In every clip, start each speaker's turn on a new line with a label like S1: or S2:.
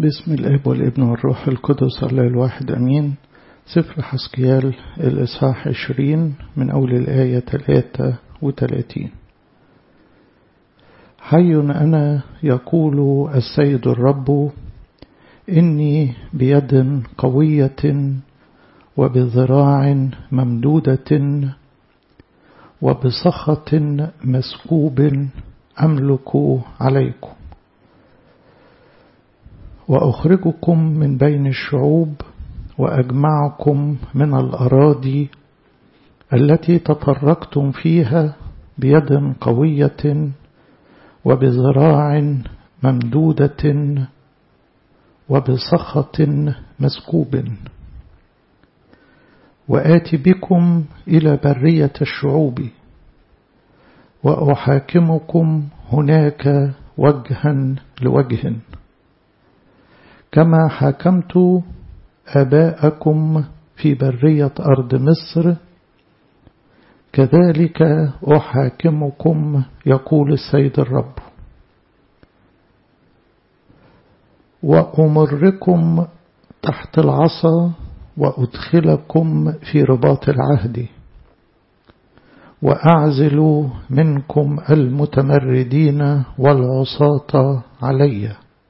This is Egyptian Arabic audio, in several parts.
S1: باسم الاب والابن والروح القدس الله الواحد امين سفر حسكيال الاصحاح عشرين من اول الايه ثلاثة وثلاثين حي انا يقول السيد الرب اني بيد قويه وبذراع ممدوده وبسخط مسكوب املك عليكم واخرجكم من بين الشعوب واجمعكم من الاراضي التي تطرقتم فيها بيد قويه وبذراع ممدوده وبسخط مسكوب وآتي بكم إلى برية الشعوب وأحاكمكم هناك وجها لوجه كما حاكمت آباءكم في برية أرض مصر كذلك أحاكمكم يقول السيد الرب وأمركم تحت العصا وأدخلكم في رباط العهد وأعزل منكم المتمردين والعصاة علي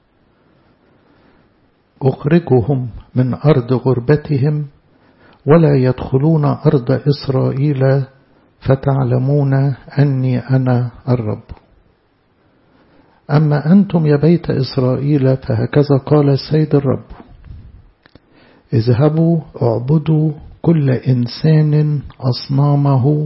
S1: أخرجهم من أرض غربتهم ولا يدخلون أرض إسرائيل فتعلمون أني أنا الرب أما أنتم يا بيت إسرائيل فهكذا قال السيد الرب اذهبوا اعبدوا كل إنسان أصنامه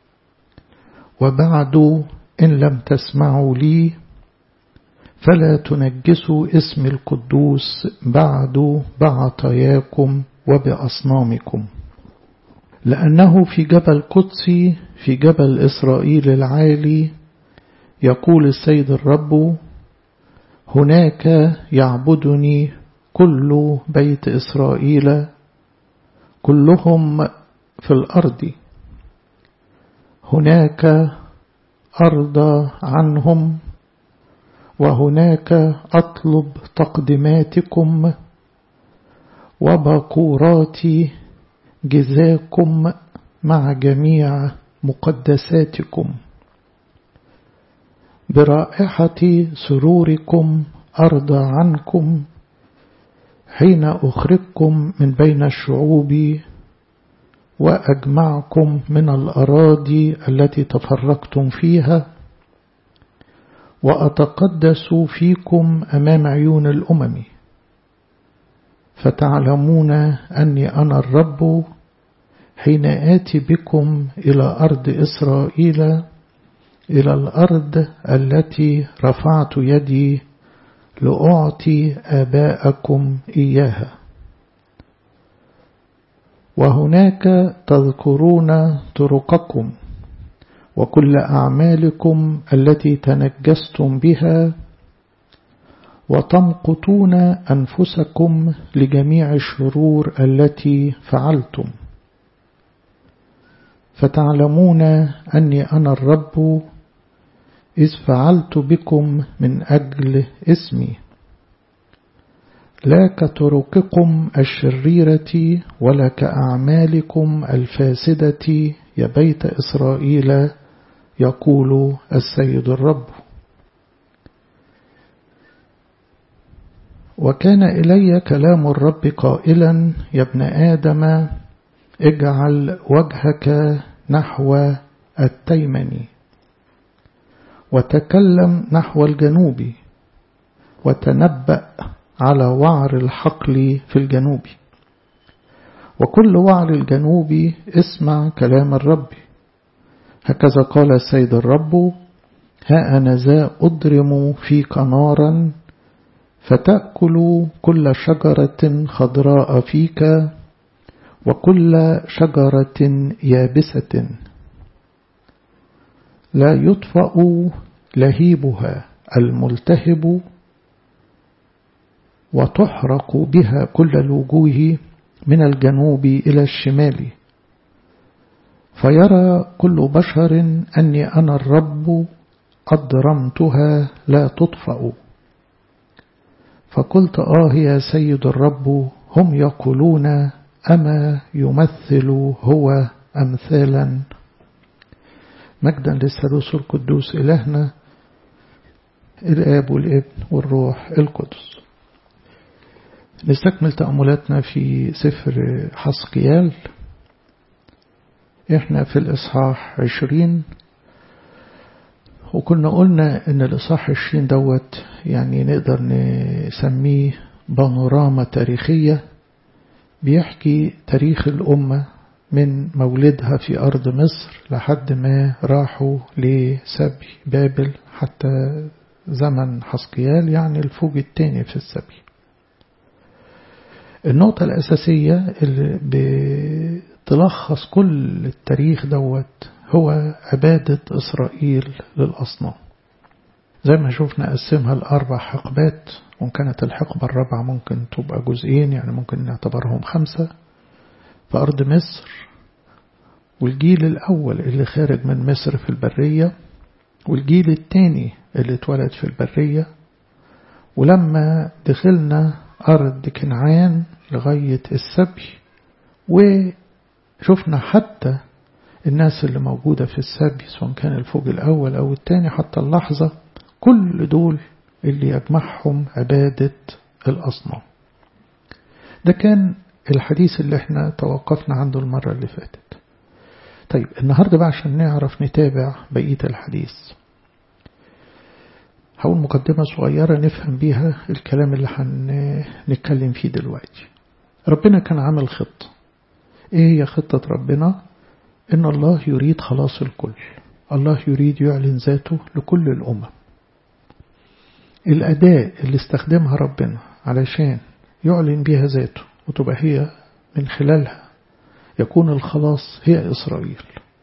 S1: وبعد إن لم تسمعوا لي فلا تنجسوا اسم القدوس بعد بعطاياكم وبأصنامكم لأنه في جبل قدسي في جبل إسرائيل العالي يقول السيد الرب هناك يعبدني كل بيت إسرائيل كلهم في الأرض هناك أرضى عنهم وهناك أطلب تقدماتكم وبقورات جزاكم مع جميع مقدساتكم برائحة سروركم أرضى عنكم حين أخرجكم من بين الشعوب وأجمعكم من الأراضي التي تفرقتم فيها وأتقدس فيكم أمام عيون الأمم فتعلمون أني أنا الرب حين آتي بكم إلى أرض إسرائيل إلى الأرض التي رفعت يدي لأعطي آباءكم إياها وهناك تذكرون طرقكم وكل أعمالكم التي تنجستم بها وتمقتون أنفسكم لجميع الشرور التي فعلتم فتعلمون أني أنا الرب إذ فعلت بكم من أجل اسمي لا كطرقكم الشريرة ولا كأعمالكم الفاسدة يا بيت إسرائيل يقول السيد الرب وكان إلي كلام الرب قائلا يا ابن آدم اجعل وجهك نحو التيمن وتكلم نحو الجنوب وتنبأ على وعر الحقل في الجنوب وكل وعر الجنوب اسمع كلام الرب هكذا قال السيد الرب ها أنا ذا أضرم فيك نارا فتأكل كل شجرة خضراء فيك وكل شجرة يابسة لا يطفأ لهيبها الملتهب وتحرق بها كل الوجوه من الجنوب إلى الشمال فيرى كل بشر أني أنا الرب أضرمتها لا تطفأ فقلت آه يا سيد الرب هم يقولون أما يمثل هو أمثالا مجدا للثالوث القدوس إلهنا الآب والابن والروح القدس نستكمل تأملاتنا في سفر حسقيال احنا في الإصحاح عشرين وكنا قلنا ان الإصحاح عشرين دوت يعني نقدر نسميه بانوراما تاريخية بيحكي تاريخ الأمة من مولدها في أرض مصر لحد ما راحوا لسبي بابل حتى زمن حسقيال يعني الفوج الثاني في السبي النقطة الأساسية اللي بتلخص كل التاريخ دوت هو عبادة إسرائيل للأصنام زي ما شفنا قسمها لأربع حقبات وإن كانت الحقبة الرابعة ممكن تبقى جزئين يعني ممكن نعتبرهم خمسة في أرض مصر والجيل الأول اللي خارج من مصر في البرية والجيل الثاني اللي اتولد في البرية ولما دخلنا أرض كنعان لغاية السبي وشفنا حتى الناس اللي موجودة في السبي سواء كان الفوج الأول أو الثاني حتى اللحظة كل دول اللي يجمعهم عبادة الأصنام ده كان الحديث اللي احنا توقفنا عنده المرة اللي فاتت طيب النهاردة بقى عشان نعرف نتابع بقية الحديث هقول مقدمة صغيرة نفهم بيها الكلام اللي هنتكلم فيه دلوقتي ربنا كان عامل خطة ايه هي خطة ربنا ان الله يريد خلاص الكل الله يريد يعلن ذاته لكل الأمم الأداة اللي استخدمها ربنا علشان يعلن بها ذاته وتبقى هي من خلالها يكون الخلاص هي إسرائيل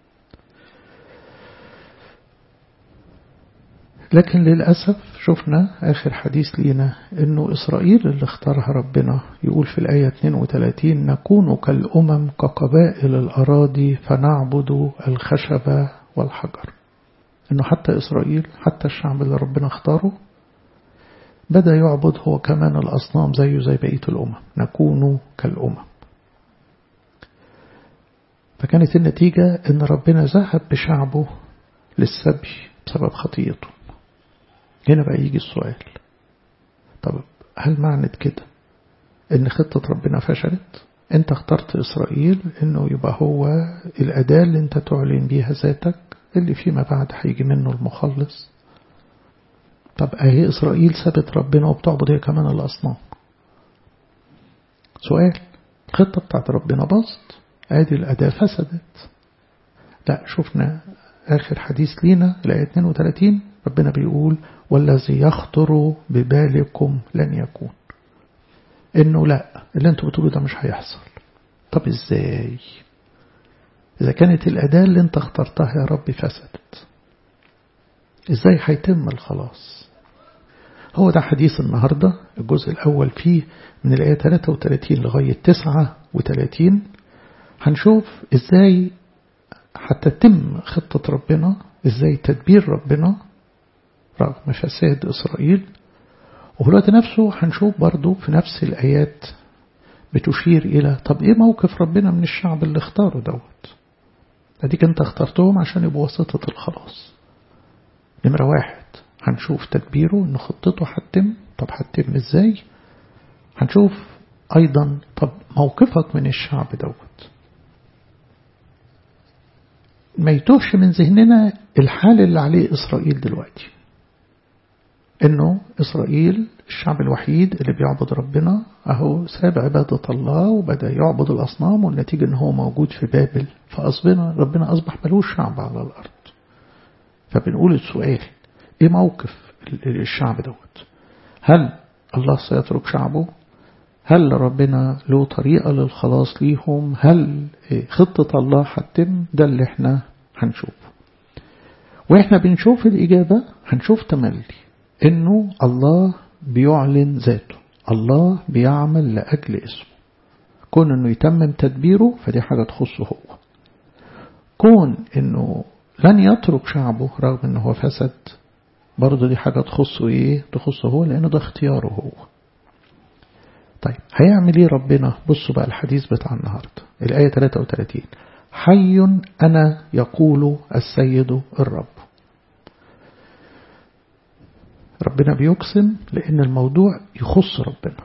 S1: لكن للأسف شفنا آخر حديث لينا أنه إسرائيل اللي اختارها ربنا يقول في الآية 32 نكون كالأمم كقبائل الأراضي فنعبد الخشب والحجر أنه حتى إسرائيل حتى الشعب اللي ربنا اختاره بدأ يعبد هو كمان الأصنام زيه زي بقية الأمم نكون كالأمم فكانت النتيجة أن ربنا ذهب بشعبه للسبي بسبب خطيته هنا بقى يجي السؤال طب هل معنى كده ان خطة ربنا فشلت انت اخترت اسرائيل انه يبقى هو الاداة اللي انت تعلن بيها ذاتك اللي فيما بعد هيجي منه المخلص طب اهي اسرائيل سابت ربنا وبتعبد هي كمان الاصنام سؤال الخطة بتاعت ربنا باظت ادي الاداة فسدت لا شفنا اخر حديث لينا الايه 32 ربنا بيقول والذي يخطر ببالكم لن يكون انه لا اللي انتوا بتقولوا ده مش هيحصل طب ازاي اذا كانت الاداة اللي انت اخترتها يا رب فسدت ازاي هيتم الخلاص هو ده حديث النهاردة الجزء الأول فيه من الآية 33 لغاية 39 هنشوف ازاي هتتم خطة ربنا ازاي تدبير ربنا رغم فساد إسرائيل وفي الوقت نفسه هنشوف برضو في نفس الآيات بتشير إلى طب إيه موقف ربنا من الشعب اللي اختاره دوت أديك أنت اخترتهم عشان يبقوا وسيطة الخلاص نمرة واحد هنشوف تدبيره إن خطته هتتم طب هتتم إزاي هنشوف أيضا طب موقفك من الشعب دوت ما يتوهش من ذهننا الحال اللي عليه إسرائيل دلوقتي انه اسرائيل الشعب الوحيد اللي بيعبد ربنا اهو ساب عبادة الله وبدأ يعبد الاصنام والنتيجة ان هو موجود في بابل فاصبنا ربنا اصبح ملوش شعب على الارض فبنقول السؤال ايه موقف الشعب دوت هل الله سيترك شعبه هل ربنا له طريقة للخلاص ليهم هل خطة الله هتتم ده اللي احنا هنشوفه واحنا بنشوف الإجابة هنشوف تملي انه الله بيعلن ذاته الله بيعمل لأجل اسمه كون انه يتمم تدبيره فدي حاجة تخصه هو كون انه لن يترك شعبه رغم انه هو فسد برضه دي حاجة تخصه ايه تخصه هو لانه ده اختياره هو طيب هيعمل ايه ربنا بصوا بقى الحديث بتاع النهاردة الآية 33 حي أنا يقول السيد الرب ربنا بيقسم لأن الموضوع يخص ربنا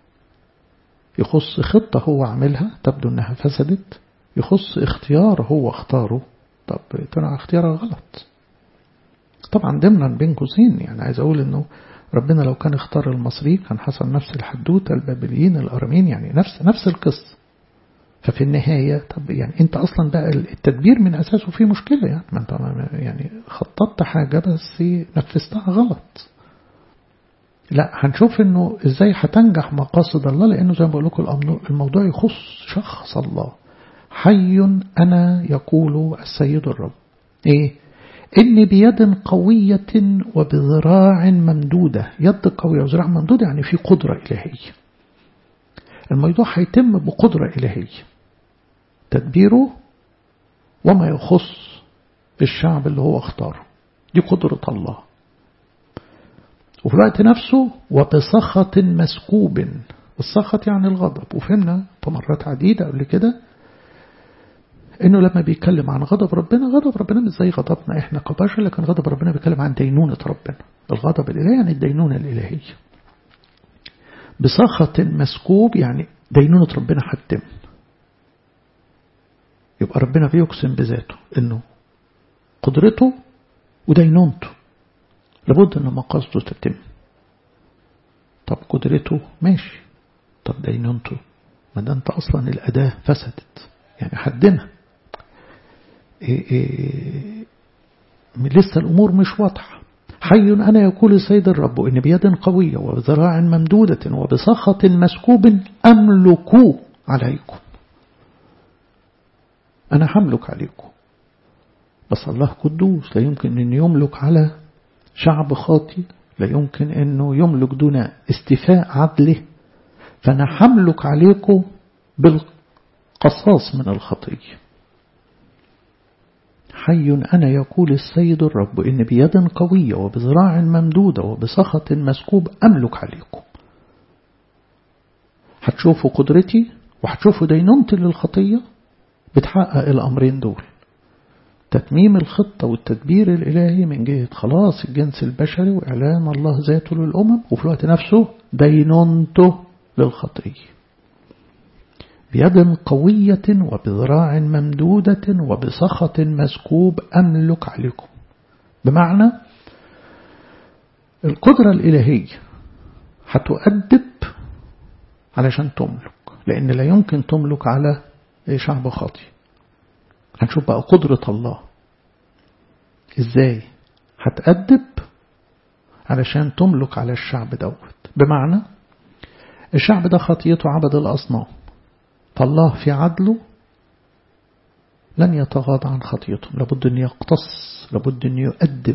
S1: يخص خطة هو عاملها تبدو أنها فسدت يخص اختيار هو اختاره طب طلع اختيارها غلط طبعا ضمنا بين قوسين يعني عايز أقول أنه ربنا لو كان اختار المصري كان حصل نفس الحدوتة البابليين الأرامين يعني نفس نفس القصة ففي النهاية طب يعني أنت أصلا بقى التدبير من أساسه فيه مشكلة يعني ما أنت يعني خططت حاجة بس نفذتها غلط لا هنشوف انه ازاي هتنجح مقاصد الله لانه زي ما بقول لكم الموضوع يخص شخص الله حي انا يقول السيد الرب ايه إني بيد قوية وبذراع ممدودة يد قوية وذراع ممدودة يعني في قدرة إلهية الموضوع هيتم بقدرة إلهية تدبيره وما يخص الشعب اللي هو اختاره دي قدرة الله وفي الوقت نفسه وبسخط مسكوب السخط يعني الغضب وفهمنا في مرات عديدة قبل كده انه لما بيتكلم عن غضب ربنا غضب ربنا مش زي غضبنا احنا كبشر لكن غضب ربنا بيتكلم عن دينونة ربنا الغضب الالهي يعني الدينونة الالهية بسخط مسكوب يعني دينونة ربنا هتتم يبقى ربنا بيقسم بذاته انه قدرته ودينونته لابد ان مقاصده تتم طب قدرته ماشي طب دينونته ما ده انت اصلا الاداة فسدت يعني حدنا إيه إيه لسه الأمور مش واضحة حي أنا يقول السيد الرب إن بيد قوية وذراع ممدودة وبسخط مسكوب أملك عليكم أنا هملك عليكم بس الله قدوس لا يمكن أن يملك على شعب خاطي لا يمكن أنه يملك دون استفاء عدله فأنا هملك عليكم بالقصاص من الخطيه حي أنا يقول السيد الرب إن بيد قوية وبذراع ممدودة وبسخط مسكوب أملك عليكم هتشوفوا قدرتي وهتشوفوا دينونتي للخطية بتحقق الأمرين دول تتميم الخطة والتدبير الإلهي من جهة خلاص الجنس البشري وإعلان الله ذاته للأمم وفي الوقت نفسه دينونته للخطية بيد قوية وبذراع ممدودة وبسخط مسكوب أملك عليكم بمعنى القدرة الإلهية هتؤدب علشان تملك لأن لا يمكن تملك على شعب خاطي هنشوف بقى قدرة الله إزاي هتأدب علشان تملك على الشعب دوت بمعنى الشعب ده خطيته عبد الأصنام فالله في عدله لن يتغاضى عن خطيتهم لابد أن يقتص لابد أن يؤدب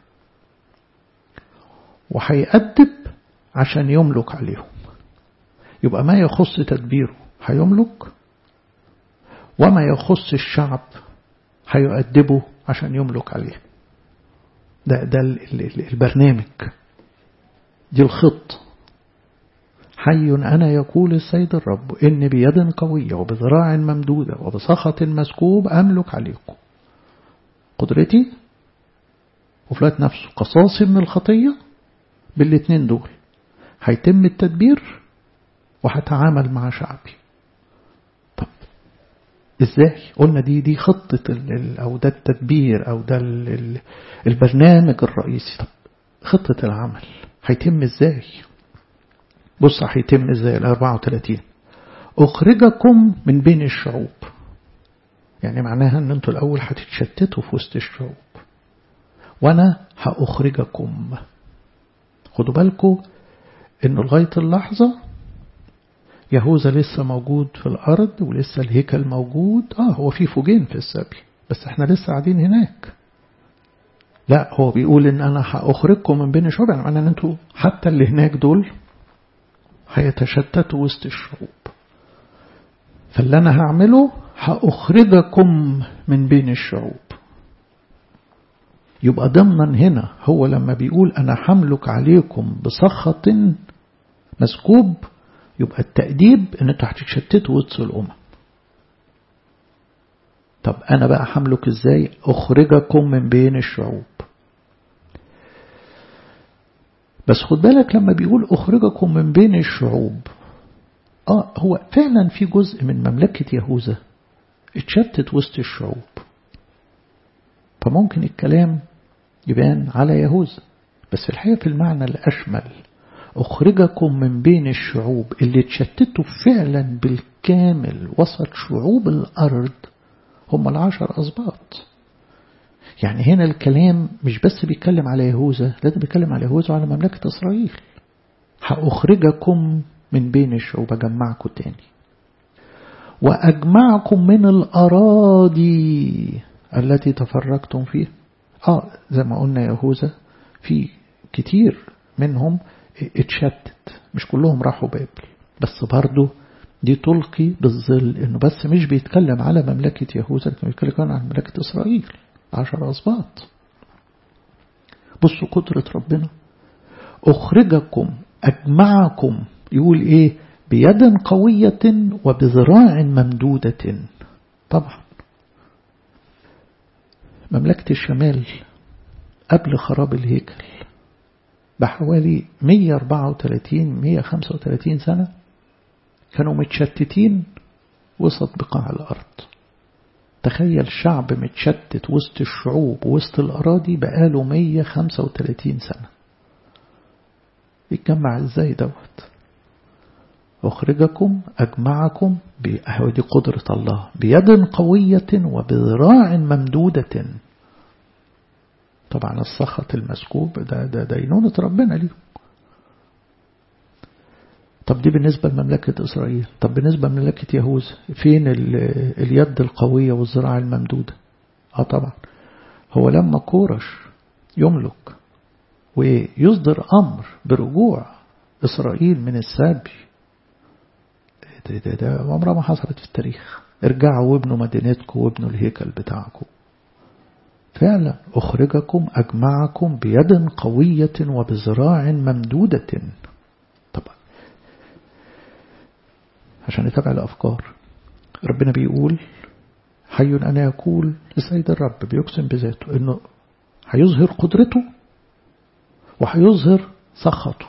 S1: وهيأدب عشان يملك عليهم يبقى ما يخص تدبيره هيملك وما يخص الشعب هيؤدبه عشان يملك عليه ده, ده البرنامج دي الخط حي أنا يقول السيد الرب إن بيد قوية وبذراع ممدودة وبسخط مسكوب أملك عليكم قدرتي وفلات نفسه قصاصي من الخطية بالاتنين دول هيتم التدبير وهتعامل مع شعبي طب ازاي قلنا دي دي خطة او ده التدبير او ده البرنامج الرئيسي طب خطة العمل هيتم ازاي بص هيتم ازاي ال 34 اخرجكم من بين الشعوب يعني معناها ان انتوا الاول هتتشتتوا في وسط الشعوب وانا هاخرجكم خدوا بالكم انه لغايه اللحظه يهوذا لسه موجود في الارض ولسه الهيكل موجود اه هو في فوجين في السبي بس احنا لسه قاعدين هناك لا هو بيقول ان انا هاخرجكم من بين الشعوب يعني معناه ان انتوا حتى اللي هناك دول هيتشتتوا وسط الشعوب فاللي أنا هعمله هأخرجكم من بين الشعوب يبقى ضمنا هنا هو لما بيقول أنا حملك عليكم بسخط مسكوب يبقى التأديب ان انتوا هتتشتتوا وسط الأمم طب أنا بقى حملك إزاي أخرجكم من بين الشعوب بس خد بالك لما بيقول أخرجكم من بين الشعوب آه هو فعلا في جزء من مملكة يهوذا اتشتت وسط الشعوب فممكن الكلام يبان على يهوذا بس في الحقيقة في المعنى الأشمل أخرجكم من بين الشعوب اللي اتشتتوا فعلا بالكامل وسط شعوب الأرض هم العشر أسباط يعني هنا الكلام مش بس بيتكلم على يهوذا لا ده بيتكلم على يهوذا وعلى مملكة إسرائيل هأخرجكم من بين الشعوب أجمعكم تاني وأجمعكم من الأراضي التي تفرقتم فيها آه زي ما قلنا يهوذا في كتير منهم اتشتت مش كلهم راحوا بابل بس برضه دي تلقي بالظل انه بس مش بيتكلم على مملكة يهوذا لكن بيتكلم عن مملكة اسرائيل عشر اسباط بصوا قدرة ربنا اخرجكم اجمعكم يقول ايه بيد قوية وبذراع ممدودة طبعا مملكة الشمال قبل خراب الهيكل بحوالي 134 135 سنة كانوا متشتتين وسط بقاع الأرض تخيل شعب متشتت وسط الشعوب وسط الأراضي بقاله 135 سنة يتجمع ازاي دوت أخرجكم أجمعكم دي قدرة الله بيد قوية وبذراع ممدودة طبعا السخط المسكوب ده, ده دينونة ربنا ليه طب دي بالنسبة لمملكة إسرائيل طب بالنسبة لمملكة يهوذا فين اليد القوية والزراعة الممدودة اه طبعا هو لما كورش يملك ويصدر أمر برجوع إسرائيل من السبي ده, ده, ده عمرها ما حصلت في التاريخ ارجعوا وابنوا مدينتكم وابنوا الهيكل بتاعكم فعلا أخرجكم أجمعكم بيد قوية وبذراع ممدودة طبعا عشان نتابع الأفكار ربنا بيقول حي أنا يقول لسيد الرب بيقسم بذاته إنه هيظهر قدرته وهيظهر سخطه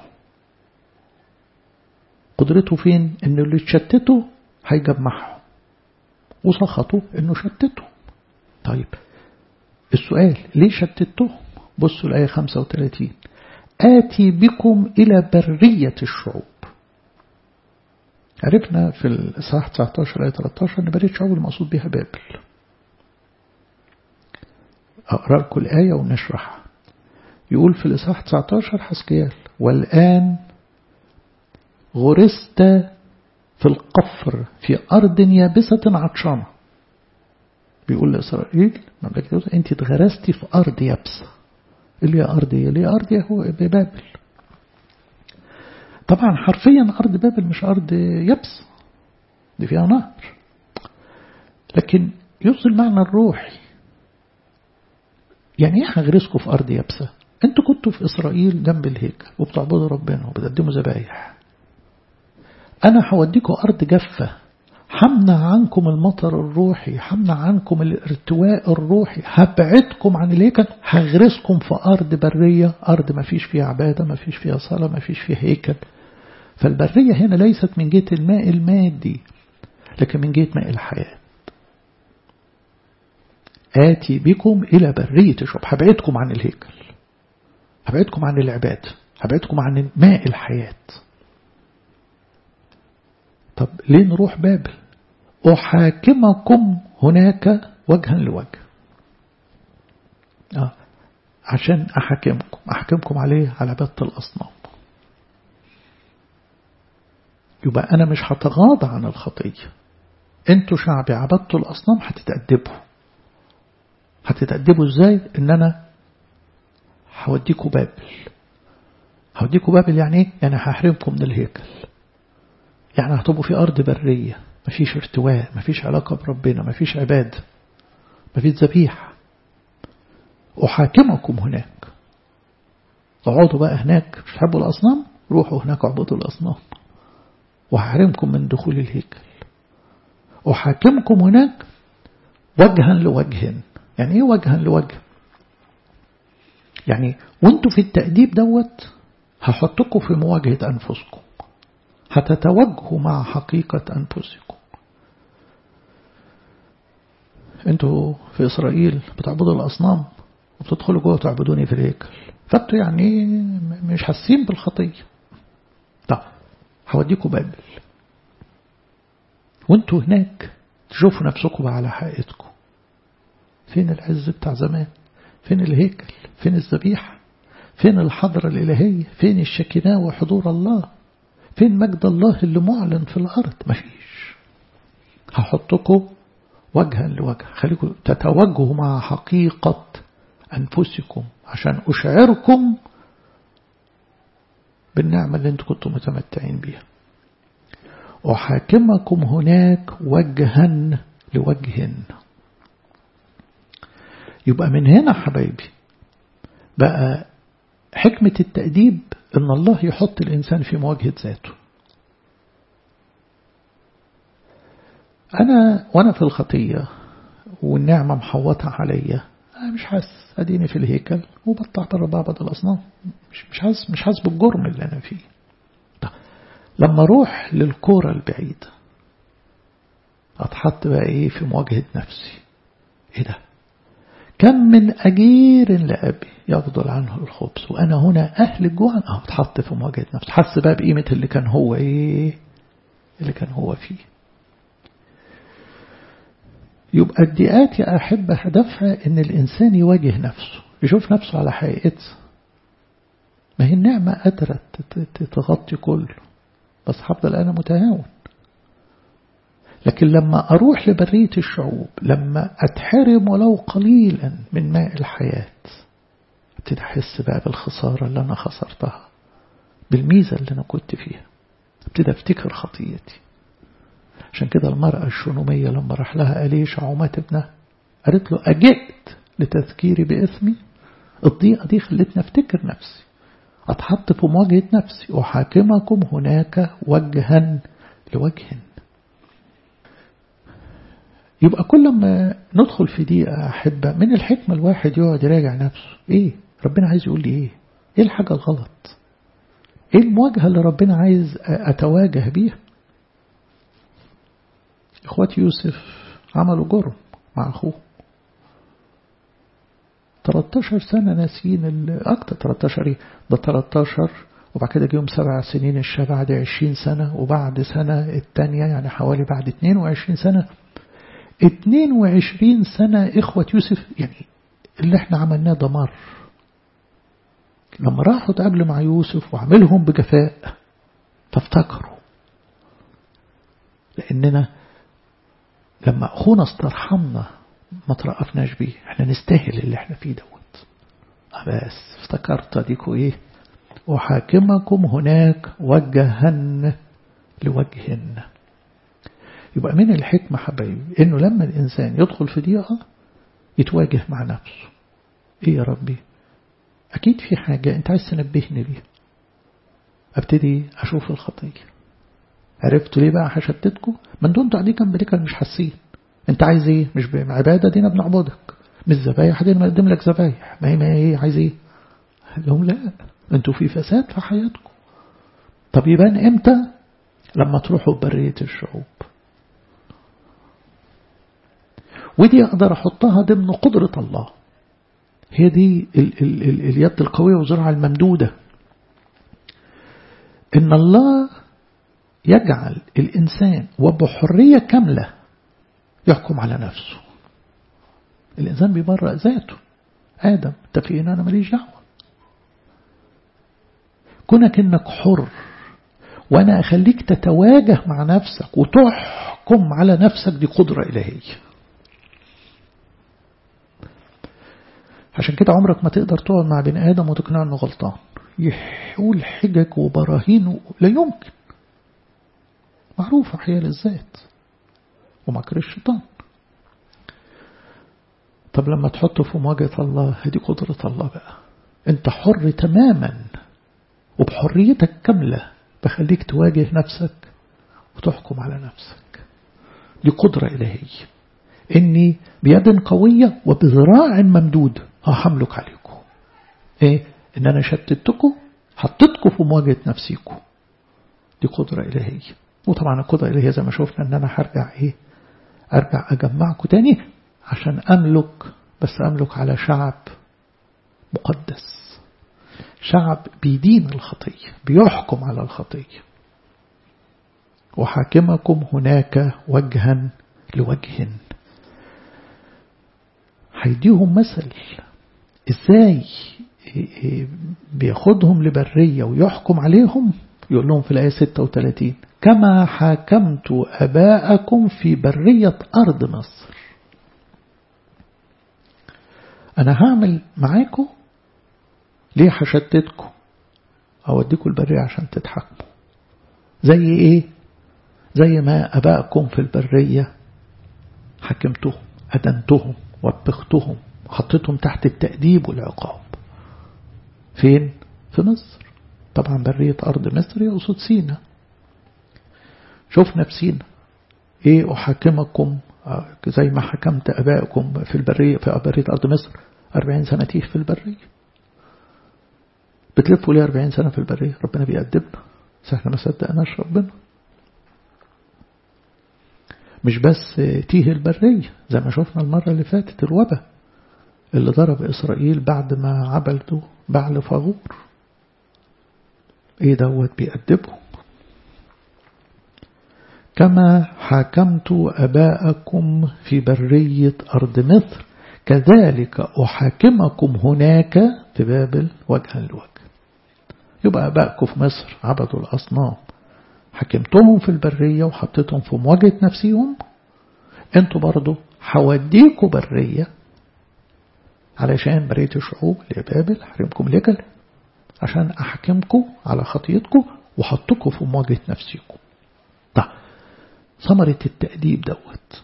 S1: قدرته فين إنه اللي تشتته هيجمعهم وسخطه إنه شتته طيب السؤال ليه شتتهم بصوا الآية 35 آتي بكم إلى برية الشعوب عرفنا في الإصحاح 19 آية 13 أن برية الشعوب المقصود بها بابل أقرأ لكم الآية ونشرحها يقول في الإصحاح 19 حسكيال والآن غرست في القفر في أرض يابسة عطشانة بيقول لإسرائيل مملكة يهوذا أنت اتغرستي في أرض يابسة اللي هي أرض إيه؟ اللي هي أرض يهو بابل طبعا حرفيا أرض بابل مش أرض يابسة دي فيها نهر لكن يوصل المعنى الروحي يعني ايه هغرسكم في أرض يابسة انتوا كنتوا في إسرائيل جنب الهيكل وبتعبدوا ربنا وبتقدموا ذبايح أنا هوديكم أرض جافة همنع عنكم المطر الروحي همنع عنكم الارتواء الروحي هبعدكم عن الهيكل هغرسكم في أرض برية أرض ما فيش فيها عبادة ما فيش فيها صلاة ما فيش فيها هيكل فالبرية هنا ليست من جهة الماء المادي لكن من جهة ماء الحياة آتي بكم إلى برية الشعب هبعدكم عن الهيكل هبعدكم عن العبادة هبعدكم عن ماء الحياة طب ليه نروح بابل أحاكمكم هناك وجها لوجه آه. عشان أحاكمكم أحاكمكم عليه على عبادة الأصنام يبقى أنا مش هتغاضى عن الخطية انتوا شعبي عبدتوا الأصنام هتتأدبوا هتتأدبوا ازاي ان انا هوديكوا بابل هوديكوا بابل يعني ايه يعني هحرمكم من الهيكل يعني هتبقوا في أرض برية مفيش ارتواء مفيش علاقة بربنا مفيش عبادة مفيش ذبيحة أحاكمكم هناك اقعدوا بقى هناك مش تحبوا الأصنام روحوا هناك اعبدوا الأصنام وهحرمكم من دخول الهيكل أحاكمكم هناك وجها لوجه يعني ايه وجها لوجه يعني وانتوا في التأديب دوت هحطكم في مواجهة أنفسكم هتتوجهوا مع حقيقة أنفسكم انتوا في إسرائيل بتعبدوا الأصنام وبتدخلوا جوه تعبدوني في الهيكل فانتوا يعني مش حاسين بالخطية طب هوديكم بابل وانتوا هناك تشوفوا نفسكم على حقيقتكم فين العز بتاع زمان فين الهيكل فين الذبيحة فين الحضرة الإلهية فين الشكناء وحضور الله فين مجد الله اللي معلن في الأرض مفيش هحطكم وجها لوجه خليكم تتوجهوا مع حقيقة أنفسكم عشان أشعركم بالنعمة اللي انتم كنتم متمتعين بيها أحاكمكم هناك وجها لوجه يبقى من هنا حبايبي بقى حكمة التأديب ان الله يحط الإنسان في مواجهة ذاته أنا وأنا في الخطية والنعمة محوطة عليا أنا مش حاسس أديني في الهيكل وبطلع بعبد الأصنام مش مش حاسس مش حاسس بالجرم اللي أنا فيه طب لما أروح للكورة البعيدة أتحط بقى إيه في مواجهة نفسي إيه ده كم من أجير لأبي يفضل عنه الخبز وأنا هنا أهل الجوع أه اتحط في مواجهة نفسه حس بقى بقيمة اللي كان هو إيه اللي كان هو فيه يبقى الدقات يا أحب هدفها إن الإنسان يواجه نفسه يشوف نفسه على حقيقته ما هي النعمة قدرت تغطي كله بس هفضل أنا متهاون لكن لما أروح لبرية الشعوب لما أتحرم ولو قليلا من ماء الحياة ابتدي أحس بقى بالخسارة اللي أنا خسرتها بالميزة اللي أنا كنت فيها ابتدي أفتكر خطيتي عشان كده المرأة الشنومية لما راح لها أليش عمات ابنها قالت له أجئت لتذكيري بإثمي الضيقة دي خلتني أفتكر نفسي أتحط في مواجهة نفسي أحاكمكم هناك وجها لوجه يبقى كل ما ندخل في دي أحبة من الحكمة الواحد يقعد يراجع نفسه إيه ربنا عايز يقول لي إيه إيه الحاجة الغلط إيه المواجهة اللي ربنا عايز أتواجه بيها إخوات يوسف عملوا جرم مع أخوه 13 سنة ناسيين أكتر 13 إيه ده 13 وبعد كده جيهم سبع سنين الشبع ده 20 سنة وبعد سنة التانية يعني حوالي بعد 22 سنة 22 سنة إخوة يوسف يعني اللي احنا عملناه دمار لما راحوا تقابلوا مع يوسف وعملهم بجفاء تفتكروا لأننا لما أخونا استرحمنا ما ترقفناش بيه احنا نستاهل اللي احنا فيه دوت بس افتكرت اديكوا ايه أحاكمكم هناك وجها لوجه يبقى من الحكمة حبايبي انه لما الانسان يدخل في ضيقة يتواجه مع نفسه ايه يا ربي اكيد في حاجة انت عايز تنبهني ليها ابتدي اشوف الخطية عرفتوا ليه بقى هشتتكم من دون تعديك امريكا مش حاسين انت عايز ايه مش بعبادة دينا بنعبدك مش ذبايح دينا بنقدم لك ذبايح ما هي ما هي عايز ايه لهم لا انتوا في فساد في حياتكم طب يبان امتى لما تروحوا برية الشعوب ودي أقدر أحطها ضمن قدرة الله هي دي ال ال ال اليد القوية والزرعة الممدودة إن الله يجعل الإنسان وبحرية كاملة يحكم على نفسه الإنسان بيبرأ ذاته آدم أنت في أنا ماليش دعوة كونك إنك حر وأنا أخليك تتواجه مع نفسك وتحكم على نفسك دي قدرة إلهية عشان كده عمرك ما تقدر تقعد مع بني آدم وتقنعه انه غلطان يقول حجج وبراهين لا يمكن معروفة حيال الذات ومكر الشيطان طب لما تحطه في مواجهة الله هذه قدرة الله بقى انت حر تماما وبحريتك كاملة بخليك تواجه نفسك وتحكم على نفسك دي قدرة إلهية إني بيد قوية وبذراع ممدود هحملك عليكم إيه إن أنا شتتكم حطيتكم في مواجهة نفسيكم دي قدرة إلهية وطبعا القدرة الإلهية زي ما شفنا إن أنا هرجع إيه أرجع أجمعكم تاني عشان أملك بس أملك على شعب مقدس شعب بيدين الخطية بيحكم على الخطية وحاكمكم هناك وجها لوجه هيديهم مثل ازاي بياخدهم لبرية ويحكم عليهم يقول لهم في الآية 36 كما حاكمت أباءكم في برية أرض مصر أنا هعمل معاكم ليه هشتتكم أوديكم البرية عشان تتحكموا زي إيه زي ما أباءكم في البرية حكمتهم أدنتهم وبختهم حطيتهم تحت التأديب والعقاب فين؟ في مصر طبعا برية أرض مصر يقصد سينا شفنا في سينا إيه أحاكمكم زي ما حكمت أبائكم في البرية في برية أرض مصر أربعين سنة تيه في البرية بتلفوا ليه أربعين سنة في البرية ربنا بيأدبنا بس احنا ما صدقناش ربنا مش بس تيه البرية زي ما شفنا المرة اللي فاتت الوبا اللي ضرب إسرائيل بعد ما عبلته بعل فغور ايه دوت بيأدبهم كما حاكمت أباءكم في برية أرض مصر كذلك أحاكمكم هناك في بابل وجها لوجه يبقى أباءكم في مصر عبدوا الأصنام حكمتهم في البرية وحطيتهم في مواجهة نفسيهم انتوا برضو حوديكوا برية علشان برية الشعوب اللي بابل حرمكم ليكل عشان أحكمكم على خطيتكم وحطكم في مواجهة نفسيكم طيب ثمرة التأديب دوت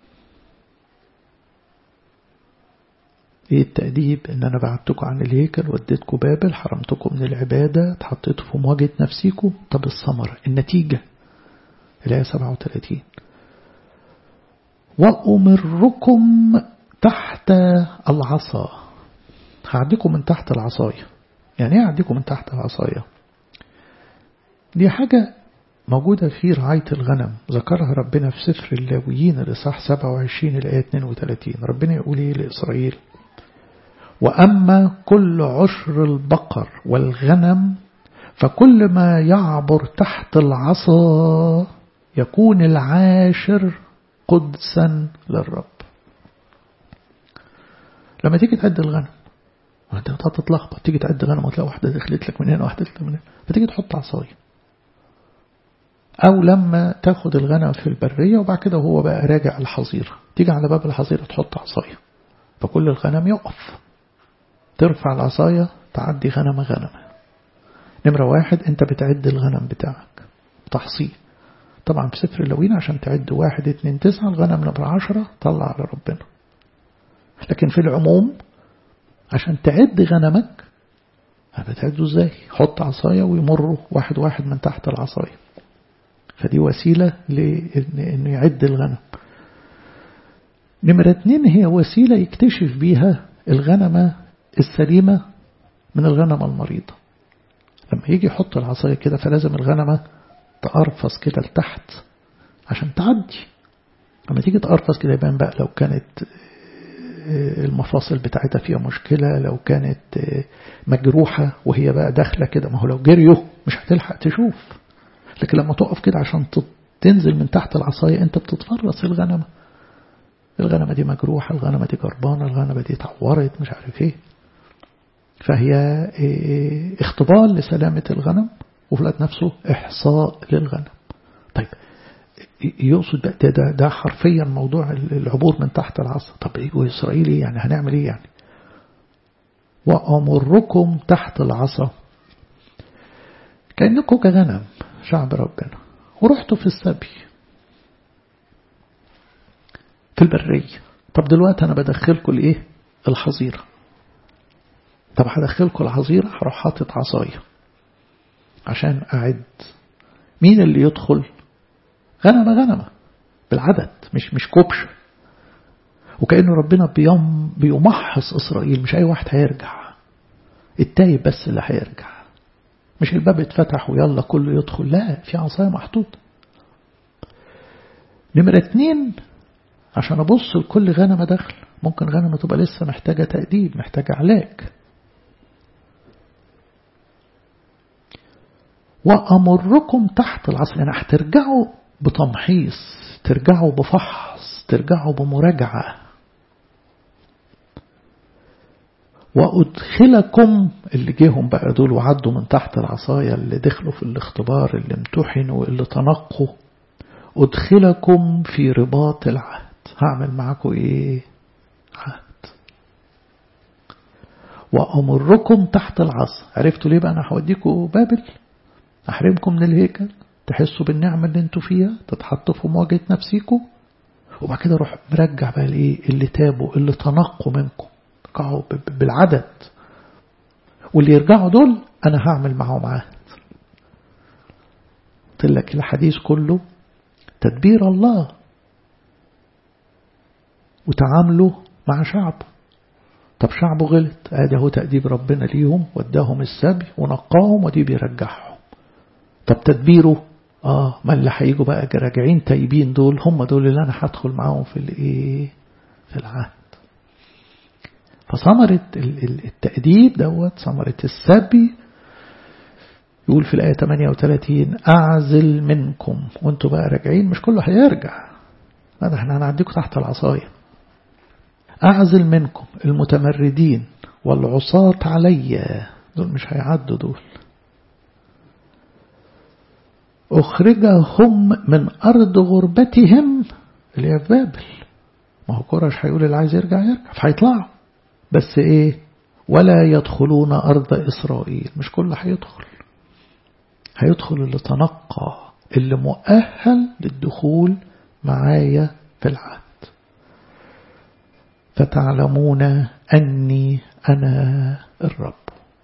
S1: ايه التأديب ان انا بعدتكم عن الهيكل وديتكم بابل حرمتكم من العبادة اتحطيتوا في مواجهة نفسيكم طب الثمرة النتيجة الآية 37 وأمركم تحت العصا هعديكم من تحت العصاية يعني ايه هعديكم من تحت العصاية دي حاجة موجودة في رعاية الغنم ذكرها ربنا في سفر اللاويين الإصحاح 27 الآية 32 ربنا يقول إيه لإسرائيل وأما كل عشر البقر والغنم فكل ما يعبر تحت العصا يكون العاشر قدسا للرب لما تيجي تعد الغنم انت هتتلخبط تيجي تعد غنم وتلاقي واحدة دخلت لك من هنا واحدة دخلت من هنا فتيجي تحط عصاية أو لما تاخد الغنم في البرية وبعد كده هو بقى راجع الحظيرة تيجي على باب الحظيرة تحط عصاية فكل الغنم يقف ترفع العصاية تعدي غنم غنم نمرة واحد انت بتعد الغنم بتاعك تحصيه طبعا في سفر اللوين عشان تعد واحد اتنين تسعة الغنم نمرة عشرة طلع على ربنا لكن في العموم عشان تعد غنمك بتعده ازاي حط عصاية ويمروا واحد واحد من تحت العصاية فدي وسيلة لأنه يعد الغنم نمرة اتنين هي وسيلة يكتشف بيها الغنمة السليمة من الغنمة المريضة لما يجي يحط العصاية كده فلازم الغنمة تقرفص كده لتحت عشان تعدي لما تيجي تقرفص كده يبان بقى لو كانت المفاصل بتاعتها فيها مشكلة لو كانت مجروحة وهي بقى داخلة كده ما هو لو جريوا مش هتلحق تشوف لكن لما تقف كده عشان تنزل من تحت العصاية انت بتتفرس الغنمة الغنمة دي مجروحة الغنمة دي جربانة الغنمة دي اتعورت مش عارف ايه فهي اختبار لسلامة الغنم وفي الوقت نفسه إحصاء للغنم طيب يقصد ده, ده, ده حرفيا موضوع العبور من تحت العصا طب ايه وإسرائيل ايه يعني هنعمل ايه يعني وأمركم تحت العصا كأنكم كغنم شعب ربنا ورحتوا في السبي في البرية طب دلوقتي أنا بدخلكم الإيه الحظيرة طب هدخلكم الحظيرة هروح حاطط عصاية عشان أعد مين اللي يدخل غنمة غنمة بالعدد مش مش كبشة وكأنه ربنا بيم بيمحص إسرائيل مش أي واحد هيرجع التايب بس اللي هيرجع مش الباب اتفتح ويلا كله يدخل لا في عصاية محطوطة نمرة اتنين عشان أبص لكل غنمة داخل ممكن غنمة تبقى لسه محتاجة تأديب محتاجة علاج وأمركم تحت العصر يعني هترجعوا بتمحيص ترجعوا بفحص ترجعوا بمراجعة وأدخلكم اللي جيهم بقى دول وعدوا من تحت العصاية اللي دخلوا في الاختبار اللي امتحنوا اللي تنقوا أدخلكم في رباط العهد هعمل معاكم إيه عهد وأمركم تحت العصا عرفتوا ليه بقى أنا هوديكم بابل أحرمكم من الهيكل تحسوا بالنعمة اللي انتوا فيها تتحطوا في مواجهة نفسيكم وبعد كده روح مرجع بقى الايه اللي تابوا اللي تنقوا منكم تقعوا بالعدد واللي يرجعوا دول أنا هعمل معاهم عهد قلت لك الحديث كله تدبير الله وتعامله مع شعبه طب شعبه غلط ادي اهو تأديب ربنا ليهم وداهم السبي ونقاهم ودي بيرجعهم طب تدبيره اه ما اللي هيجوا بقى راجعين تايبين دول هم دول اللي انا هدخل معاهم في الايه في العهد فثمرة التأديب دوت ثمرة السبي يقول في الآية 38 أعزل منكم وانتوا بقى راجعين مش كله هيرجع لا احنا هنعديكم تحت العصاية أعزل منكم المتمردين والعصاة علي دول مش هيعدوا دول أخرجهم من أرض غربتهم اللي هي في بابل ما هو كورش هيقول اللي عايز يرجع يرجع فهيطلعوا بس إيه ولا يدخلون أرض إسرائيل مش كله هيدخل هيدخل اللي تنقى اللي مؤهل للدخول معايا في العهد فتعلمون أني أنا الرب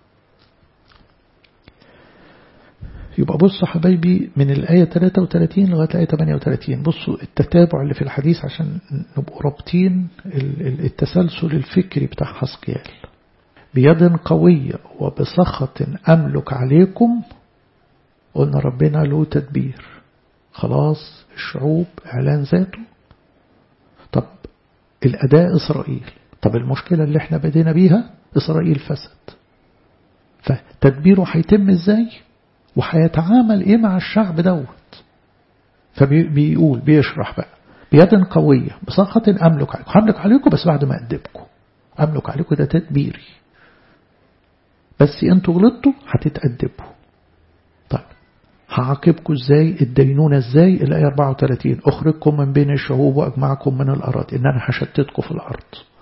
S1: يبقى بصوا حبايبي من الآية 33 لغاية الآية 38 بصوا التتابع اللي في الحديث عشان نبقوا رابطين التسلسل الفكري بتاع حسقيال بيد قوية وبسخط أملك عليكم قلنا ربنا له تدبير خلاص الشعوب إعلان ذاته طب الأداء إسرائيل طب المشكلة اللي احنا بدينا بيها إسرائيل فسد فتدبيره هيتم ازاي وهيتعامل ايه مع الشعب دوت فبيقول بيشرح بقى بيد قوية بسخط أملك عليكم هملك عليكم بس بعد ما أدبكم أملك عليكم ده تدبيري بس انتوا غلطتوا هتتأدبوا طيب هعاقبكم ازاي الدينونة ازاي الآية 34 أخرجكم من بين الشعوب وأجمعكم من الأراضي إن أنا هشتتكم في الأرض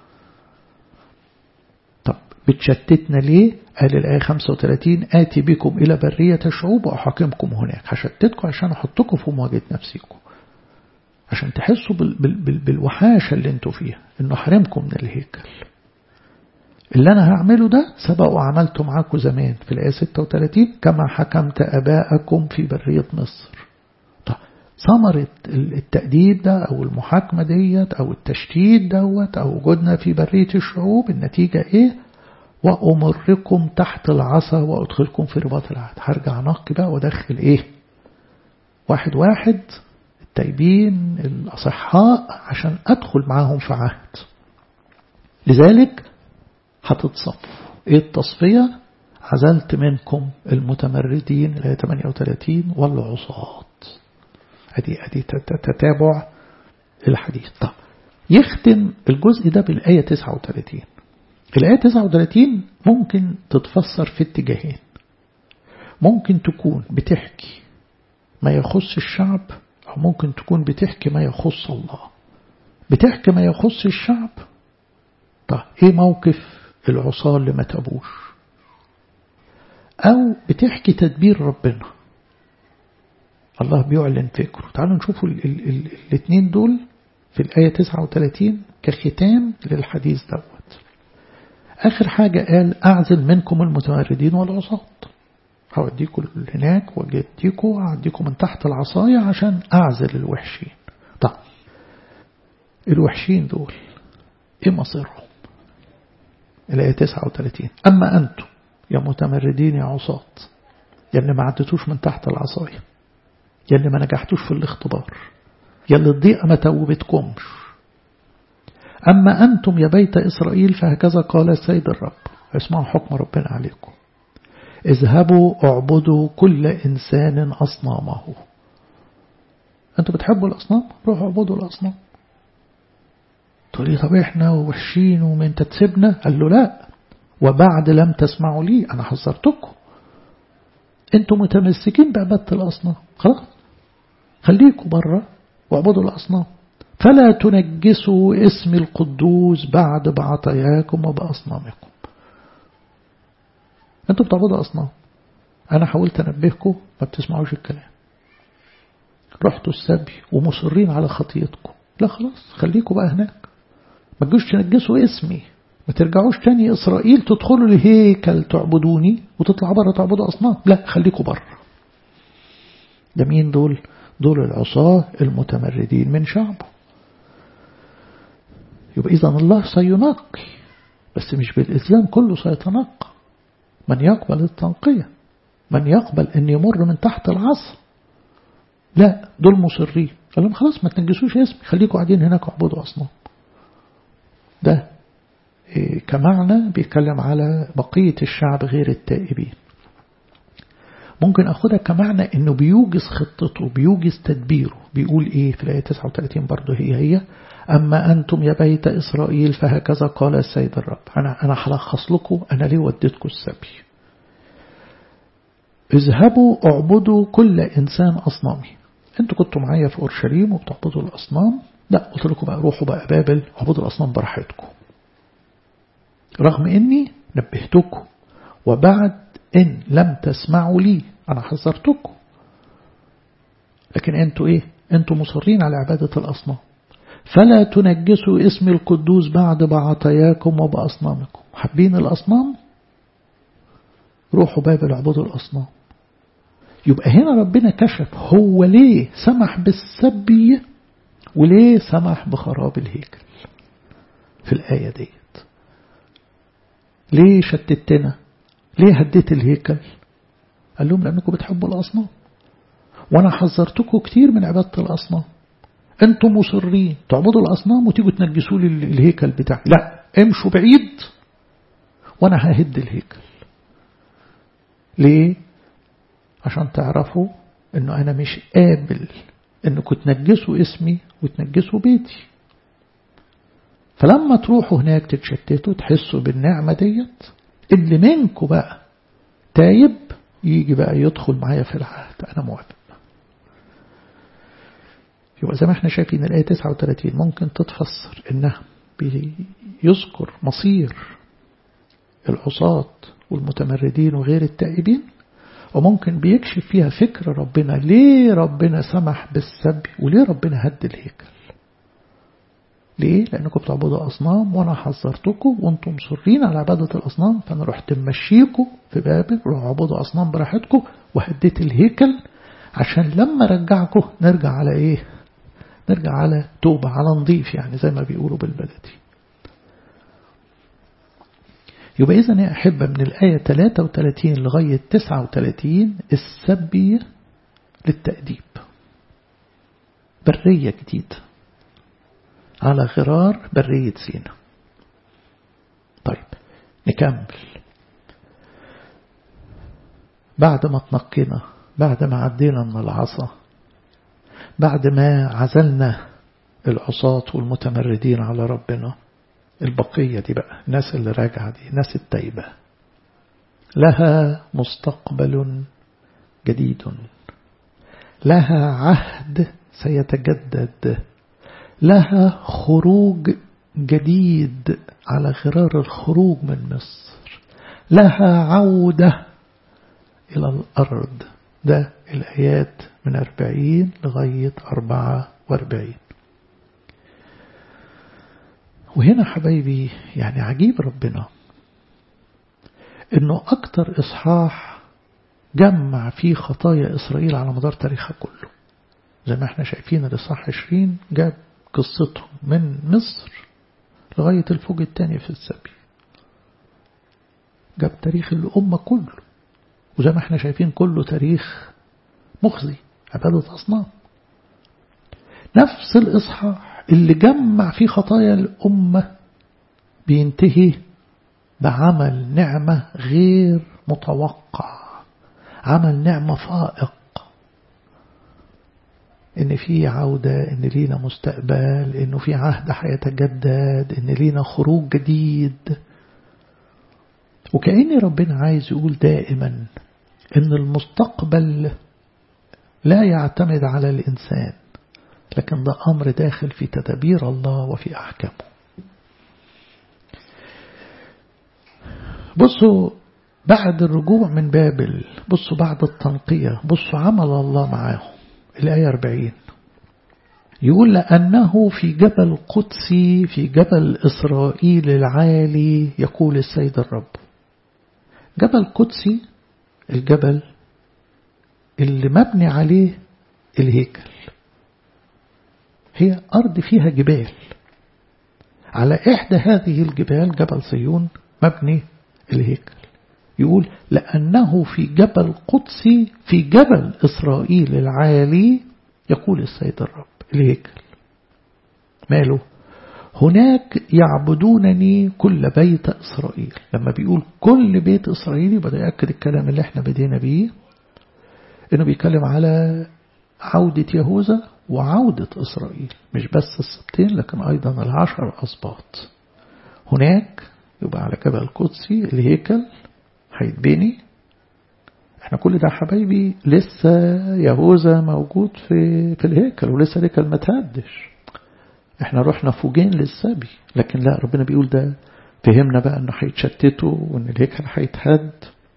S1: طب بتشتتنا ليه قال الآية 35 آتي بكم إلى برية الشعوب وأحاكمكم هناك هشتتكم عشان أحطكم في مواجهة نفسكم عشان تحسوا بال بال بال بالوحاشة اللي انتوا فيها إنه حرمكم من الهيكل اللي أنا هعمله ده سبق وعملته معاكم زمان في الآية 36 كما حكمت أباءكم في برية مصر طب ثمرة التأديب ده أو المحاكمة ديت أو التشتيت دوت أو وجودنا في برية الشعوب النتيجة إيه وأمركم تحت العصا وأدخلكم في رباط العهد هرجع نقي بقى وأدخل إيه واحد واحد التايبين الأصحاء عشان أدخل معاهم في عهد لذلك هتتصف إيه التصفية عزلت منكم المتمردين الآية 38 والعصاة أدي أدي تتابع الحديث طب يختم الجزء ده بالآية 39 الآية 39 ممكن تتفسر في اتجاهين ممكن تكون بتحكي ما يخص الشعب أو ممكن تكون بتحكي ما يخص الله بتحكي ما يخص الشعب طيب إيه موقف العصاة اللي ما تابوش أو بتحكي تدبير ربنا الله بيعلن فكره تعالوا نشوفوا الاثنين دول في الآية 39 كختام للحديث دوت آخر حاجة قال أعزل منكم المتمردين والعصاة هوديكوا هناك وجديكوا وأعديكوا من تحت العصاية عشان أعزل الوحشين طب الوحشين دول إيه مصيرهم الآية 39 أما أنتم يا متمردين يا عصاة يا اللي ما عدتوش من تحت العصاية يا اللي ما نجحتوش في الاختبار يا اللي الضيقة ما توبتكمش أما أنتم يا بيت إسرائيل فهكذا قال السيد الرب اسمعوا حكم ربنا عليكم اذهبوا اعبدوا كل إنسان أصنامه أنتوا بتحبوا الأصنام روحوا اعبدوا الأصنام تقولي طب احنا وحشين ومن تتسبنا قال له لا وبعد لم تسمعوا لي أنا حذرتكم انتوا متمسكين بعبادة الأصنام خلاص خليكوا بره واعبدوا الأصنام فلا تنجسوا اسم القدوس بعد بعطاياكم وبأصنامكم انتوا بتعبدوا أصنام أنا حاولت أنبهكم ما بتسمعوش الكلام رحتوا السبي ومصرين على خطيتكم لا خلاص خليكوا بقى هناك ما تجوش تنجسوا اسمي ما ترجعوش تاني إسرائيل تدخلوا الهيكل تعبدوني وتطلعوا بره تعبدوا أصنام لا خليكوا بره ده مين دول دول العصاة المتمردين من شعبه يبقى إذا الله سينقي بس مش بالإسلام كله سيتنقى من يقبل التنقية من يقبل أن يمر من تحت العصر لا دول مصرين قال لهم خلاص ما تنجسوش اسمي خليكم قاعدين هناك اعبدوا أصنام ده إيه كمعنى بيتكلم على بقية الشعب غير التائبين ممكن أخدها كمعنى أنه بيوجز خطته بيوجز تدبيره بيقول إيه في الآية 39 برضه هي هي أما أنتم يا بيت إسرائيل فهكذا قال السيد الرب أنا أنا هلخص لكم أنا ليه وديتكم السبي اذهبوا اعبدوا كل إنسان أصنامي أنتوا كنتوا معايا في أورشليم وبتعبدوا الأصنام لا قلت لكم بقى روحوا بقى بابل اعبدوا الأصنام براحتكم رغم إني نبهتكم وبعد إن لم تسمعوا لي أنا حذرتكم لكن أنتوا إيه أنتوا مصرين على عبادة الأصنام فلا تنجسوا اسم القدوس بعد بعطاياكم وبأصنامكم حابين الأصنام روحوا بابل اعبدوا الأصنام يبقى هنا ربنا كشف هو ليه سمح بالسبي وليه سمح بخراب الهيكل في الآية ديت ليه شتتنا ليه هديت الهيكل قال لهم لأنكم بتحبوا الأصنام وأنا حذرتكم كتير من عبادة الأصنام أنتم مصرين تعبدوا الأصنام وتيجوا تنجسوا لي الهيكل بتاعي لا امشوا بعيد وأنا ههد الهيكل ليه عشان تعرفوا أنه أنا مش قابل أنكم تنجسوا اسمي وتنجسوا بيتي فلما تروحوا هناك تتشتتوا تحسوا بالنعمة ديت اللي منكم بقى تايب يجي بقى يدخل معايا في العهد أنا موافق يبقى زي ما احنا شايفين الآية 39 ممكن تتفسر إنها بيذكر مصير العصاة والمتمردين وغير التائبين وممكن بيكشف فيها فكر ربنا ليه ربنا سمح بالسبي وليه ربنا هد الهيكل ليه؟ لأنكم بتعبدوا أصنام وأنا حذرتكم وأنتم مصرين على عبادة الأصنام فأنا رحت ممشيكم في بابل روحوا عبدوا أصنام براحتكم وهديت الهيكل عشان لما رجعكم نرجع على إيه؟ نرجع على توبة على نظيف يعني زي ما بيقولوا بالبلدي يبقى إذا يا أحبة من الآية 33 لغاية 39 السبي للتأديب برية جديدة على غرار برية سينا طيب نكمل بعد ما تنقينا بعد ما عدينا من العصا بعد ما عزلنا العصاة والمتمردين على ربنا البقية دي بقى الناس اللي راجعة دي ناس التايبة لها مستقبل جديد لها عهد سيتجدد لها خروج جديد على غرار الخروج من مصر لها عودة إلى الأرض ده الآيات من أربعين لغاية أربعة وأربعين وهنا حبايبي يعني عجيب ربنا انه اكتر اصحاح جمع فيه خطايا إسرائيل على مدار تاريخها كله زي ما احنا شايفين الإصحاح 20 جاب قصتهم من مصر لغاية الفوج الثاني في السبي جاب تاريخ الأمة كله وزي ما احنا شايفين كله تاريخ مخزي عبادة أصنام نفس الإصحاح اللي جمع فيه خطايا الأمة بينتهي بعمل نعمة غير متوقع عمل نعمة فائق إن في عودة إن لينا مستقبل إنه في عهد هيتجدد إن لينا خروج جديد وكأن ربنا عايز يقول دائما إن المستقبل لا يعتمد على الإنسان لكن ده أمر داخل في تدابير الله وفي أحكامه بصوا بعد الرجوع من بابل بصوا بعد التنقية بصوا عمل الله معاهم الآية 40 يقول لأنه في جبل قدسي في جبل إسرائيل العالي يقول السيد الرب جبل قدسي الجبل اللي مبني عليه الهيكل هي أرض فيها جبال على إحدى هذه الجبال جبل صيون مبني الهيكل يقول لأنه في جبل قدسي في جبل إسرائيل العالي يقول السيد الرب الهيكل ماله هناك يعبدونني كل بيت إسرائيل لما بيقول كل بيت إسرائيل يبقى يأكد الكلام اللي احنا بدينا بيه انه بيتكلم على عودة يهوذا وعودة إسرائيل مش بس السبتين لكن أيضا العشر أسباط هناك يبقى على جبل القدسي الهيكل هيتبني احنا كل ده حبايبي لسه يهوذا موجود في في الهيكل ولسه الهيكل ما تهدش احنا رحنا فوجين للسبي لكن لا ربنا بيقول ده فهمنا بقى انه هيتشتتوا وان الهيكل هيتهد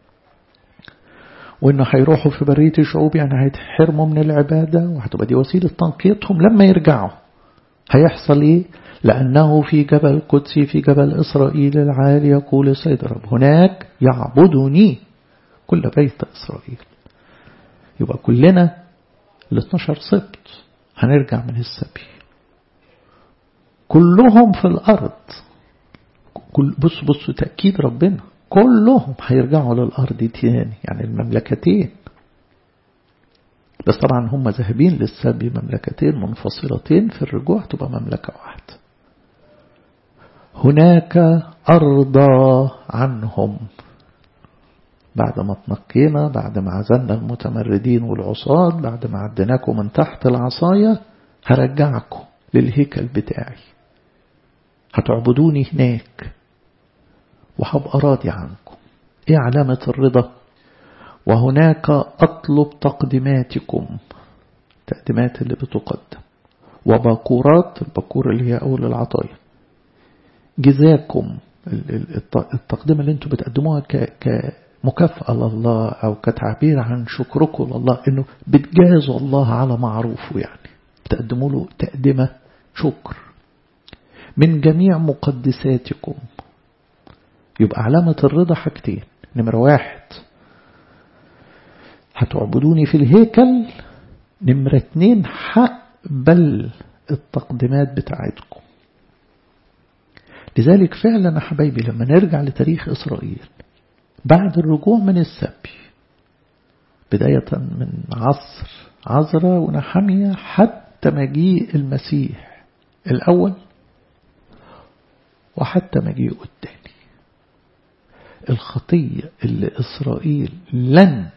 S1: وانه هيروحوا في برية الشعوب يعني هيتحرموا من العبادة وهتبقى دي وسيلة تنقيتهم لما يرجعوا هيحصل ايه لأنه في جبل قدسي في جبل إسرائيل العالي يقول السيد رب هناك يعبدني كل بيت إسرائيل يبقى كلنا ال 12 سبت هنرجع من السبي كلهم في الأرض كل بص بص تأكيد ربنا كلهم هيرجعوا للأرض تاني يعني المملكتين بس طبعا هم ذاهبين للسبي مملكتين منفصلتين في الرجوع تبقى مملكة واحدة هناك أرضى عنهم بعد ما تنقينا بعد ما عزلنا المتمردين والعصاة بعد ما عدناكم من تحت العصاية هرجعكم للهيكل بتاعي هتعبدوني هناك وهبقى راضي عنكم ايه علامة الرضا وهناك أطلب تقدماتكم تقدمات اللي بتقدم وباكورات الباكور اللي هي أول العطايا جزاكم التقدمة اللي انتم بتقدموها كمكافأة لله أو كتعبير عن شكركم لله انه بتجازوا الله على معروفه يعني بتقدموا له تقدمة شكر من جميع مقدساتكم يبقى علامة الرضا حاجتين نمرة واحد هتعبدوني في الهيكل نمرة اتنين هقبل التقديمات بتاعتكم لذلك فعلا يا حبايبي لما نرجع لتاريخ إسرائيل بعد الرجوع من السبي بداية من عصر عزرا ونحمية حتى مجيء المسيح الأول وحتى مجيء الثاني الخطية اللي إسرائيل لن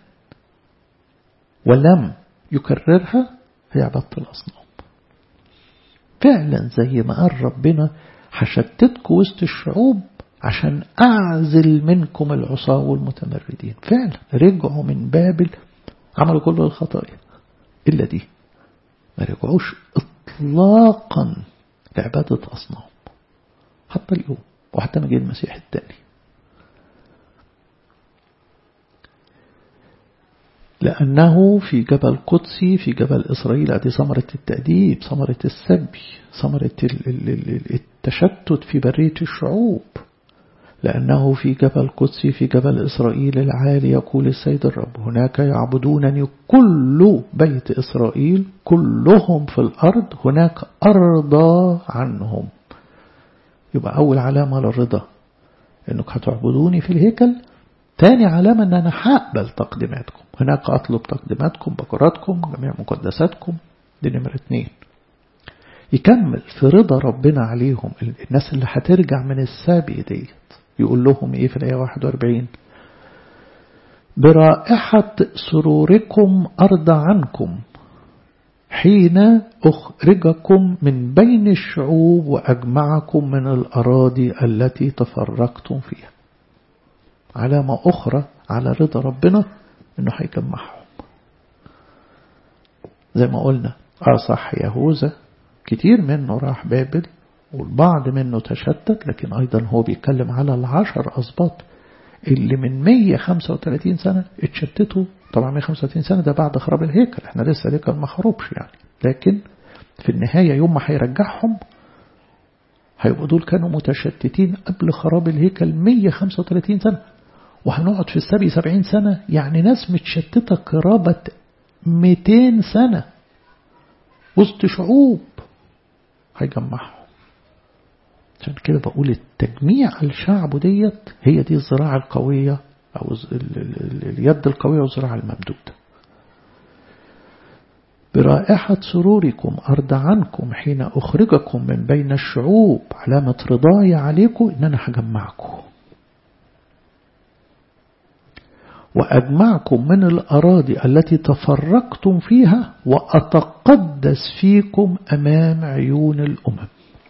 S1: ولم يكررها هي عبادة الأصنام فعلا زي ما قال ربنا هشتتكم وسط الشعوب عشان أعزل منكم العصاة والمتمردين فعلا رجعوا من بابل عملوا كل الخطايا إلا دي ما رجعوش إطلاقا لعبادة أصنام حتى اليوم وحتى ما جه المسيح الثاني لأنه في جبل قدسي في جبل إسرائيل هذه ثمرة التأديب ثمرة السبي ثمرة التشتت في برية الشعوب لأنه في جبل قدسي في جبل إسرائيل العالي يقول السيد الرب هناك يعبدونني كل بيت إسرائيل كلهم في الأرض هناك أرضى عنهم يبقى أول علامة للرضا أنك هتعبدوني في الهيكل تاني علامة أن أنا هقبل تقديماتكم هناك أطلب تقديماتكم بكراتكم جميع مقدساتكم دي نمرة اتنين يكمل في رضا ربنا عليهم الناس اللي هترجع من السابق ديت يقول لهم ايه في الآية 41 برائحة سروركم أرضى عنكم حين أخرجكم من بين الشعوب وأجمعكم من الأراضي التي تفرقتم فيها علامة أخرى على رضا ربنا أنه هيجمعهم زي ما قلنا اه صح يهوذا كتير منه راح بابل والبعض منه تشتت لكن أيضا هو بيتكلم على العشر أسباط اللي من 135 سنة اتشتتوا طبعا 135 سنة ده بعد خراب الهيكل احنا لسه الهيكل ما خربش يعني لكن في النهاية يوم ما هيرجعهم هيبقوا دول كانوا متشتتين قبل خراب الهيكل 135 سنة وهنقعد في السبي 70 سنة يعني ناس متشتتة قرابة 200 سنة وسط شعوب هيجمعهم عشان كده بقول التجميع الشعب ديت هي دي الزراعة القوية أو اليد القوية والزراعة الممدودة برائحة سروركم أرضى عنكم حين أخرجكم من بين الشعوب علامة رضاي عليكم إن أنا هجمعكم وأجمعكم من الأراضي التي تفرقتم فيها وأتقدس فيكم أمام عيون الأمم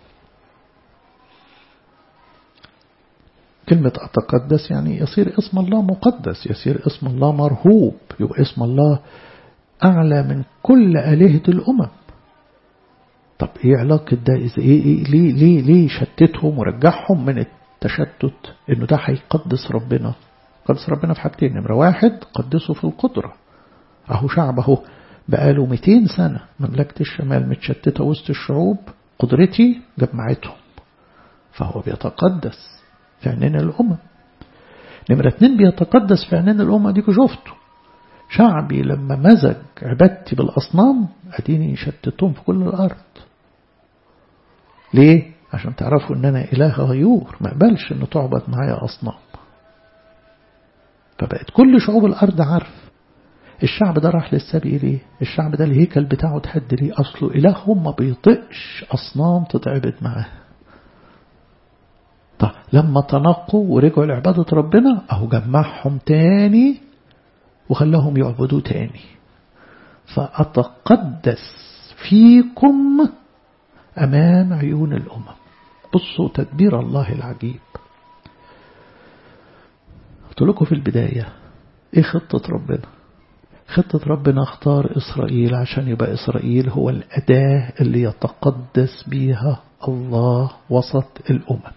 S1: كلمة أتقدس يعني يصير اسم الله مقدس يصير اسم الله مرهوب يبقى اسم الله أعلى من كل آلهة الأمم طب إيه علاقة ده إيه, إيه ليه ليه ليه شتتهم ورجعهم من التشتت إنه ده هيقدس ربنا قدس ربنا في حاجتين نمرة واحد قدسه في القدرة أهو شعبه بقاله 200 سنة مملكة الشمال متشتتة وسط الشعوب قدرتي جمعتهم فهو بيتقدس في عينين الأمم نمرة اتنين بيتقدس في عينين الأمة ديكوا شفتوا شعبي لما مزج عبادتي بالأصنام أديني شتتهم في كل الأرض ليه؟ عشان تعرفوا ان انا اله غيور ما قبلش ان تعبد معايا اصنام فبقت كل شعوب الارض عارف الشعب ده راح للسبي ليه الشعب ده الهيكل بتاعه اتهد ليه اصله الههم ما بيطقش اصنام تتعبد معاه طب لما تنقوا ورجعوا لعبادة ربنا اهو جمعهم تاني وخلاهم يعبدوه تاني فأتقدس فيكم أمام عيون الأمم بصوا تدبير الله العجيب قلت لكم في البداية ايه خطة ربنا خطة ربنا اختار إسرائيل عشان يبقى إسرائيل هو الأداة اللي يتقدس بيها الله وسط الأمم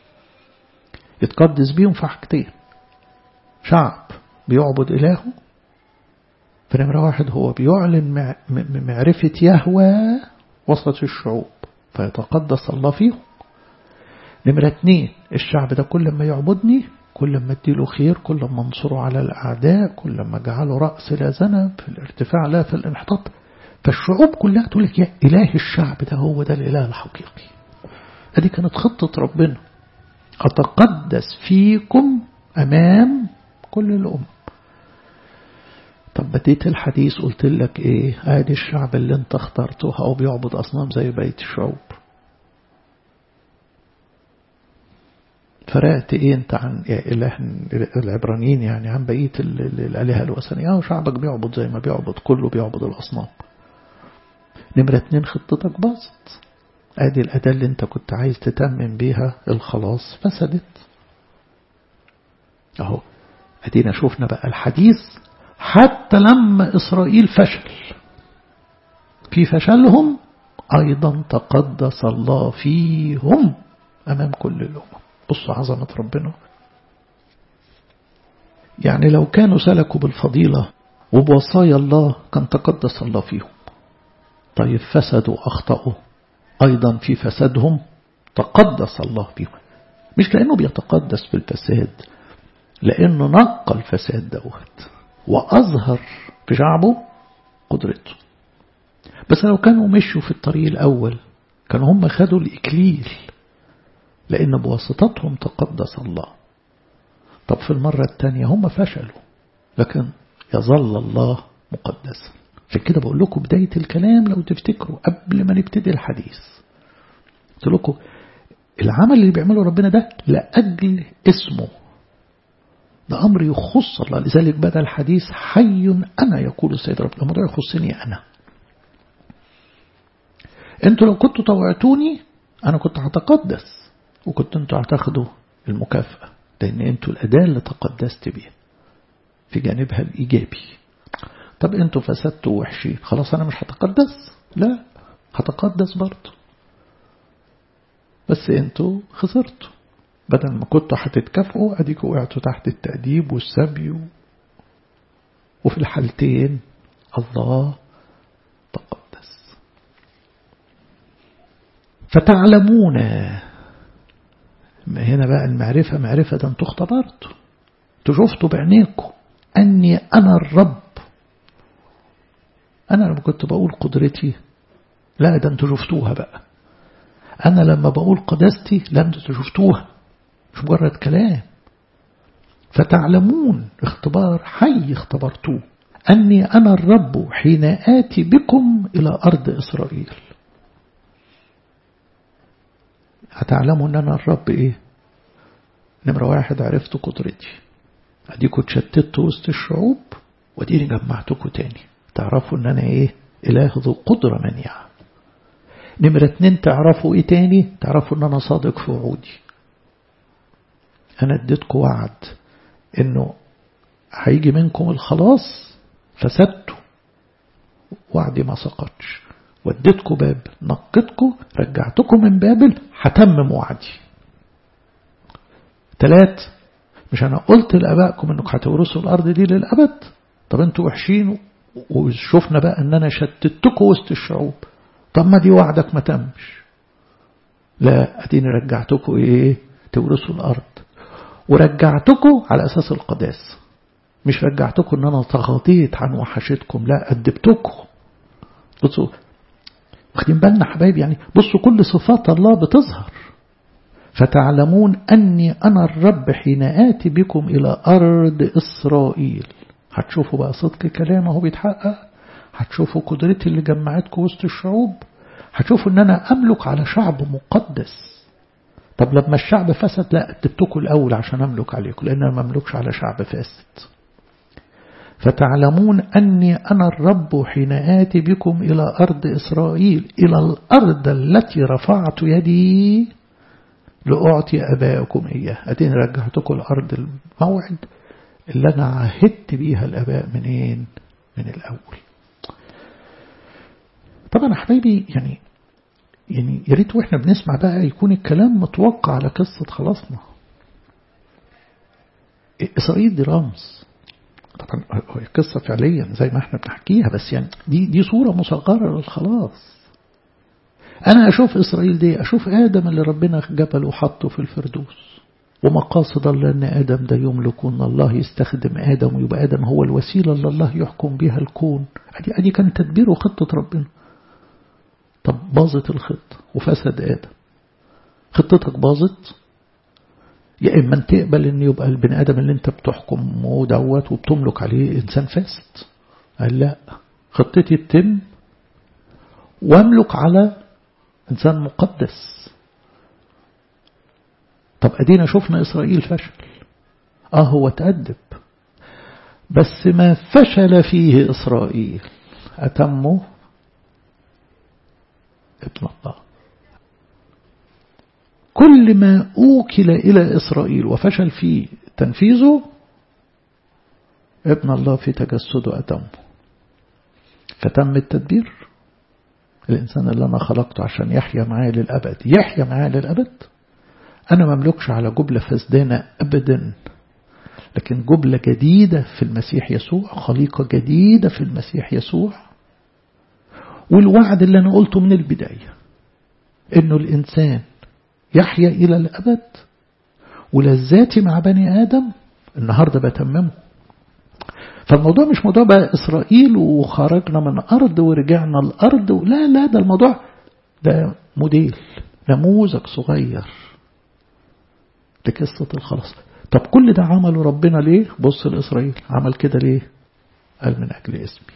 S1: يتقدس بيهم في حاجتين شعب بيعبد إلهه فنمرة واحد هو بيعلن معرفة يهوى وسط الشعوب فيتقدس الله فيهم نمرة اتنين الشعب ده كل ما يعبدني كل ما اديله خير كل ما انصره على الأعداء كل ما جعله رأس لا ذنب في الارتفاع لا في الانحطاط فالشعوب كلها تقول لك يا إله الشعب ده هو ده الإله الحقيقي هذه كانت خطة ربنا أتقدس فيكم أمام كل الأمم طب بديت الحديث قلت لك ايه ادي الشعب اللي انت اخترته او بيعبد اصنام زي بقيه الشعوب فرقت ايه انت عن اله العبرانيين يعني عن بقيه الالهه الوثنيه او شعبك بيعبد زي ما بيعبد كله بيعبد الاصنام نمرة اتنين خطتك باظت ادي الاداة اللي انت كنت عايز تتمم بيها الخلاص فسدت اهو ادينا شوفنا بقى الحديث حتى لما إسرائيل فشل في فشلهم أيضا تقدس الله فيهم أمام كل الأمم بصوا عظمة ربنا يعني لو كانوا سلكوا بالفضيلة وبوصايا الله كان تقدس الله فيهم طيب فسدوا أخطأوا أيضا في فسادهم تقدس الله فيهم مش لأنه بيتقدس بالفساد لأنه نقى الفساد دوت وأظهر في شعبه قدرته بس لو كانوا مشوا في الطريق الأول كانوا هم خدوا الإكليل لأن بواسطتهم تقدس الله طب في المرة الثانية هم فشلوا لكن يظل الله مقدسا عشان كده بقول لكم بداية الكلام لو تفتكروا قبل ما نبتدي الحديث قلت لكم العمل اللي بيعمله ربنا ده لأجل اسمه ده أمر يخص الله لذلك بدأ الحديث حي أنا يقول السيد رب الموضوع يخصني أنا انتوا لو كنتوا طوعتوني أنا كنت هتقدس وكنت انتوا هتاخدوا المكافأة لأن انتوا الأداة اللي تقدست بيها في جانبها الإيجابي طب انتوا فسدتوا وحشين خلاص أنا مش هتقدس لا هتقدس برضه بس انتوا خسرتوا بدل ما كنتوا هتتكافئوا اديكوا وقعتوا تحت التأديب والسبي وفي الحالتين الله تقدس فتعلمون هنا بقى المعرفة معرفة ده انتوا اختبرتوا انتوا شفتوا بعينيكم أني أنا الرب أنا لما كنت بقول قدرتي لا ده انتوا شفتوها بقى أنا لما بقول قداستي لا انتوا شفتوها مش مجرد كلام فتعلمون اختبار حي اختبرتوه أني أنا الرب حين آتي بكم إلى أرض إسرائيل هتعلموا أن أنا الرب إيه نمرة واحد عرفت قدرتي أديكوا تشتت وسط الشعوب وديني جمعتكم تاني تعرفوا أن أنا إيه إله ذو قدرة منيعة نمرة اتنين تعرفوا إيه تاني تعرفوا أن أنا صادق في وعودي أنا اديتكم وعد إنه هيجي منكم الخلاص فسدتوا وعدي ما سقطش وديتكم بابل نقتكم رجعتكم من بابل هتمم وعدي ثلاث مش أنا قلت لأبائكم إنكم هتورثوا الأرض دي للأبد طب انتوا وحشين وشفنا بقى إن أنا شتتكم وسط الشعوب طب ما دي وعدك ما تمش لا أديني رجعتكم إيه تورثوا الأرض ورجعتكم على أساس القداس مش رجعتكم ان انا تغاضيت عن وحشتكم لا أدبتكم بصوا واخدين بالنا حبايبي يعني بصوا كل صفات الله بتظهر فتعلمون أني أنا الرب حين آتي بكم إلى أرض إسرائيل هتشوفوا بقى صدق كلام اهو بيتحقق هتشوفوا قدرتي اللي جمعتكم وسط الشعوب هتشوفوا ان انا املك على شعب مقدس طب لما الشعب فسد لا ادبتكم الاول عشان املك عليكم لان انا ما املكش على شعب فاسد فتعلمون أني أنا الرب حين آتي بكم إلى أرض إسرائيل إلى الأرض التي رفعت يدي لأعطي أبائكم إياه أدين رجعتكم الأرض الموعد اللي أنا عهدت بيها الأباء منين من الأول طبعا حبايبي يعني يعني يا ريت واحنا بنسمع بقى يكون الكلام متوقع على قصة خلاصنا إسرائيل دي رمز طبعا هي قصة فعليا زي ما احنا بنحكيها بس يعني دي دي صورة مصغرة للخلاص أنا أشوف إسرائيل دي أشوف آدم اللي ربنا جبله وحطه في الفردوس ومقاصد الله أن آدم ده يملك وأن الله يستخدم آدم ويبقى آدم هو الوسيلة اللي الله يحكم بها الكون أدي أدي كان تدبير وخطة ربنا طب باظت الخطة وفسد آدم خطتك باظت يا إما أن تقبل أن يبقى البني آدم اللي أنت بتحكم دوت وبتملك عليه إنسان فاسد قال لا خطتي تتم واملك على إنسان مقدس طب أدينا شفنا إسرائيل فشل آه هو تأدب بس ما فشل فيه إسرائيل أتمه ابن الله كل ما أوكل إلى إسرائيل وفشل في تنفيذه ابن الله في تجسده أتمه فتم التدبير الإنسان اللي أنا خلقته عشان يحيا معايا للأبد يحيا معايا للأبد أنا مملكش على جبلة فسدانة أبدا لكن جبلة جديدة في المسيح يسوع خليقة جديدة في المسيح يسوع والوعد اللي أنا قلته من البداية إنه الإنسان يحيا إلى الأبد ولذاتي مع بني آدم النهاردة بتممه فالموضوع مش موضوع بقى إسرائيل وخرجنا من أرض ورجعنا الأرض لا لا ده الموضوع ده موديل نموذج صغير لقصة الخلاص طب كل ده عمله ربنا ليه بص لإسرائيل عمل كده ليه قال من أجل اسمي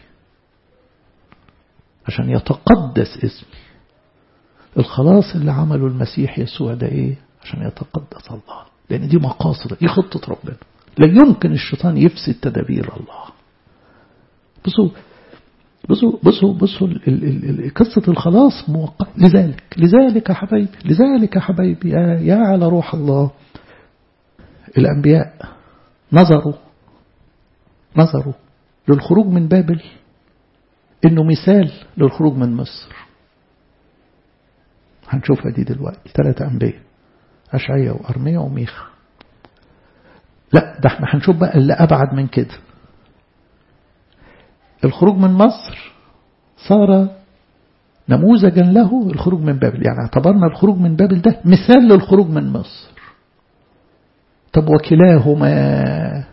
S1: عشان يتقدس اسمي الخلاص اللي عمله المسيح يسوع ده ايه عشان يتقدس الله لان دي مقاصد دي خطة ربنا لا يمكن الشيطان يفسد تدابير الله بصوا بصوا بصوا بصوا ال ال ال قصة الخلاص موقع لذلك لذلك يا حبايبي لذلك يا حبايبي يا, يا على روح الله الأنبياء نظروا نظروا للخروج من بابل إنه مثال للخروج من مصر هنشوفها دي دلوقتي ثلاثة أنبياء أشعية وأرمية وميخا لا ده احنا هنشوف بقى اللي أبعد من كده الخروج من مصر صار نموذجا له الخروج من بابل يعني اعتبرنا الخروج من بابل ده مثال للخروج من مصر طب وكلاهما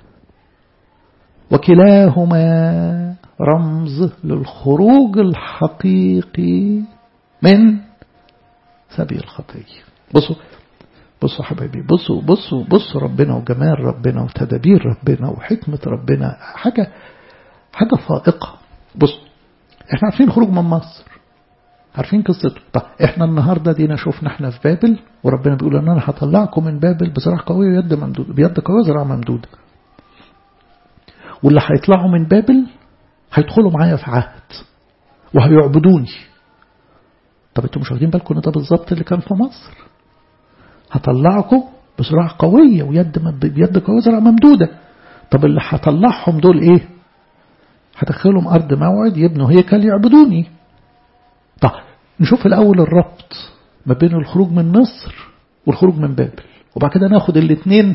S1: وكلاهما رمز للخروج الحقيقي من سبي الخطية بصوا بصوا حبايبي بصوا بصوا بصوا ربنا وجمال ربنا وتدابير ربنا وحكمة ربنا حاجة حاجة فائقة بصوا احنا عارفين الخروج من مصر عارفين قصته طب احنا النهاردة دينا شفنا احنا في بابل وربنا بيقول ان انا هطلعكم من بابل بزراعة قوية ويد ممدودة بيد قوية وزراعة ممدودة واللي هيطلعوا من بابل هيدخلوا معايا في عهد وهيعبدوني طب انتوا مش واخدين بالكم ان ده بالظبط اللي كان في مصر هطلعكم بزراعة قوية ويد بيد قوية وزراعة ممدودة طب اللي هطلعهم دول ايه هدخلهم أرض موعد يبنوا هيكل يعبدوني طب نشوف الأول الربط ما بين الخروج من مصر والخروج من بابل وبعد كده ناخد الاثنين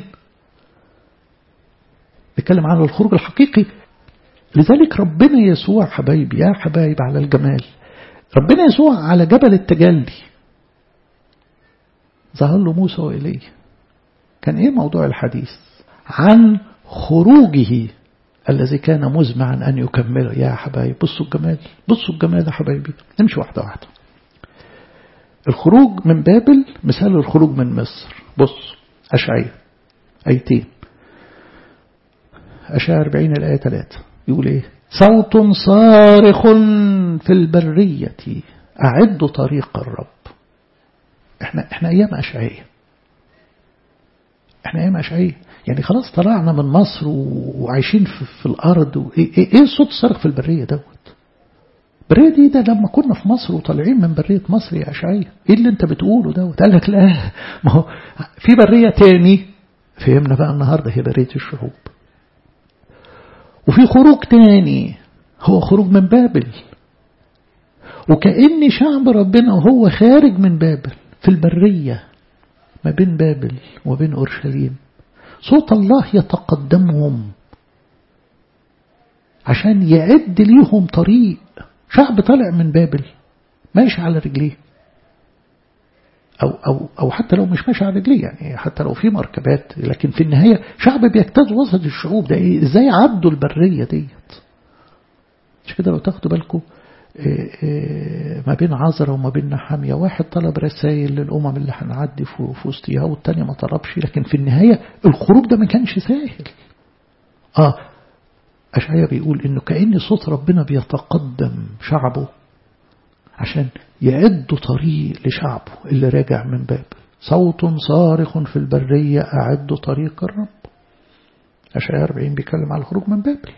S1: نتكلم عن الخروج الحقيقي لذلك ربنا يسوع حبايبي يا حبايب على الجمال ربنا يسوع على جبل التجلي ظهر له موسى وإليه كان ايه موضوع الحديث عن خروجه الذي كان مزمعا أن يكمله يا حبايب بصوا الجمال بصوا الجمال يا حبايبي نمشي واحدة واحدة الخروج من بابل مثال الخروج من مصر بص أشعية أيتين أشعية 40 الآية 3 يقول إيه صوت صارخ في البرية أعد طريق الرب احنا احنا أيام أشعية احنا أيام أشعية يعني خلاص طلعنا من مصر وعايشين في, في الأرض وإيه إيه, إيه صوت صارخ في البرية دوت البرية دي ده لما كنا في مصر وطالعين من برية مصر يا أشعية إيه اللي أنت بتقوله دوت قال لك لا ما هو في برية تاني فهمنا بقى النهاردة هي برية الشعوب وفي خروج تاني هو خروج من بابل وكأن شعب ربنا وهو خارج من بابل في البرية ما بين بابل وبين أورشليم صوت الله يتقدمهم عشان يعد ليهم طريق شعب طالع من بابل ماشي على رجليه أو, أو, أو حتى لو مش ماشي على رجليه يعني حتى لو في مركبات لكن في النهاية شعب بيجتاز وسط الشعوب ده إيه إزاي عدوا البرية ديت مش كده لو تاخدوا بالكم إيه إيه ما بين عذرة وما بين نحامية واحد طلب رسائل للأمم اللي هنعدي في وسطيها والتانية ما طلبش لكن في النهاية الخروج ده ما كانش سهل آه أشعيا بيقول إنه كأن صوت ربنا بيتقدم شعبه عشان يعدوا طريق لشعبه اللي راجع من بابل صوت صارخ في البرية أعدوا طريق الرب أشعيا 40 بيتكلم على الخروج من بابل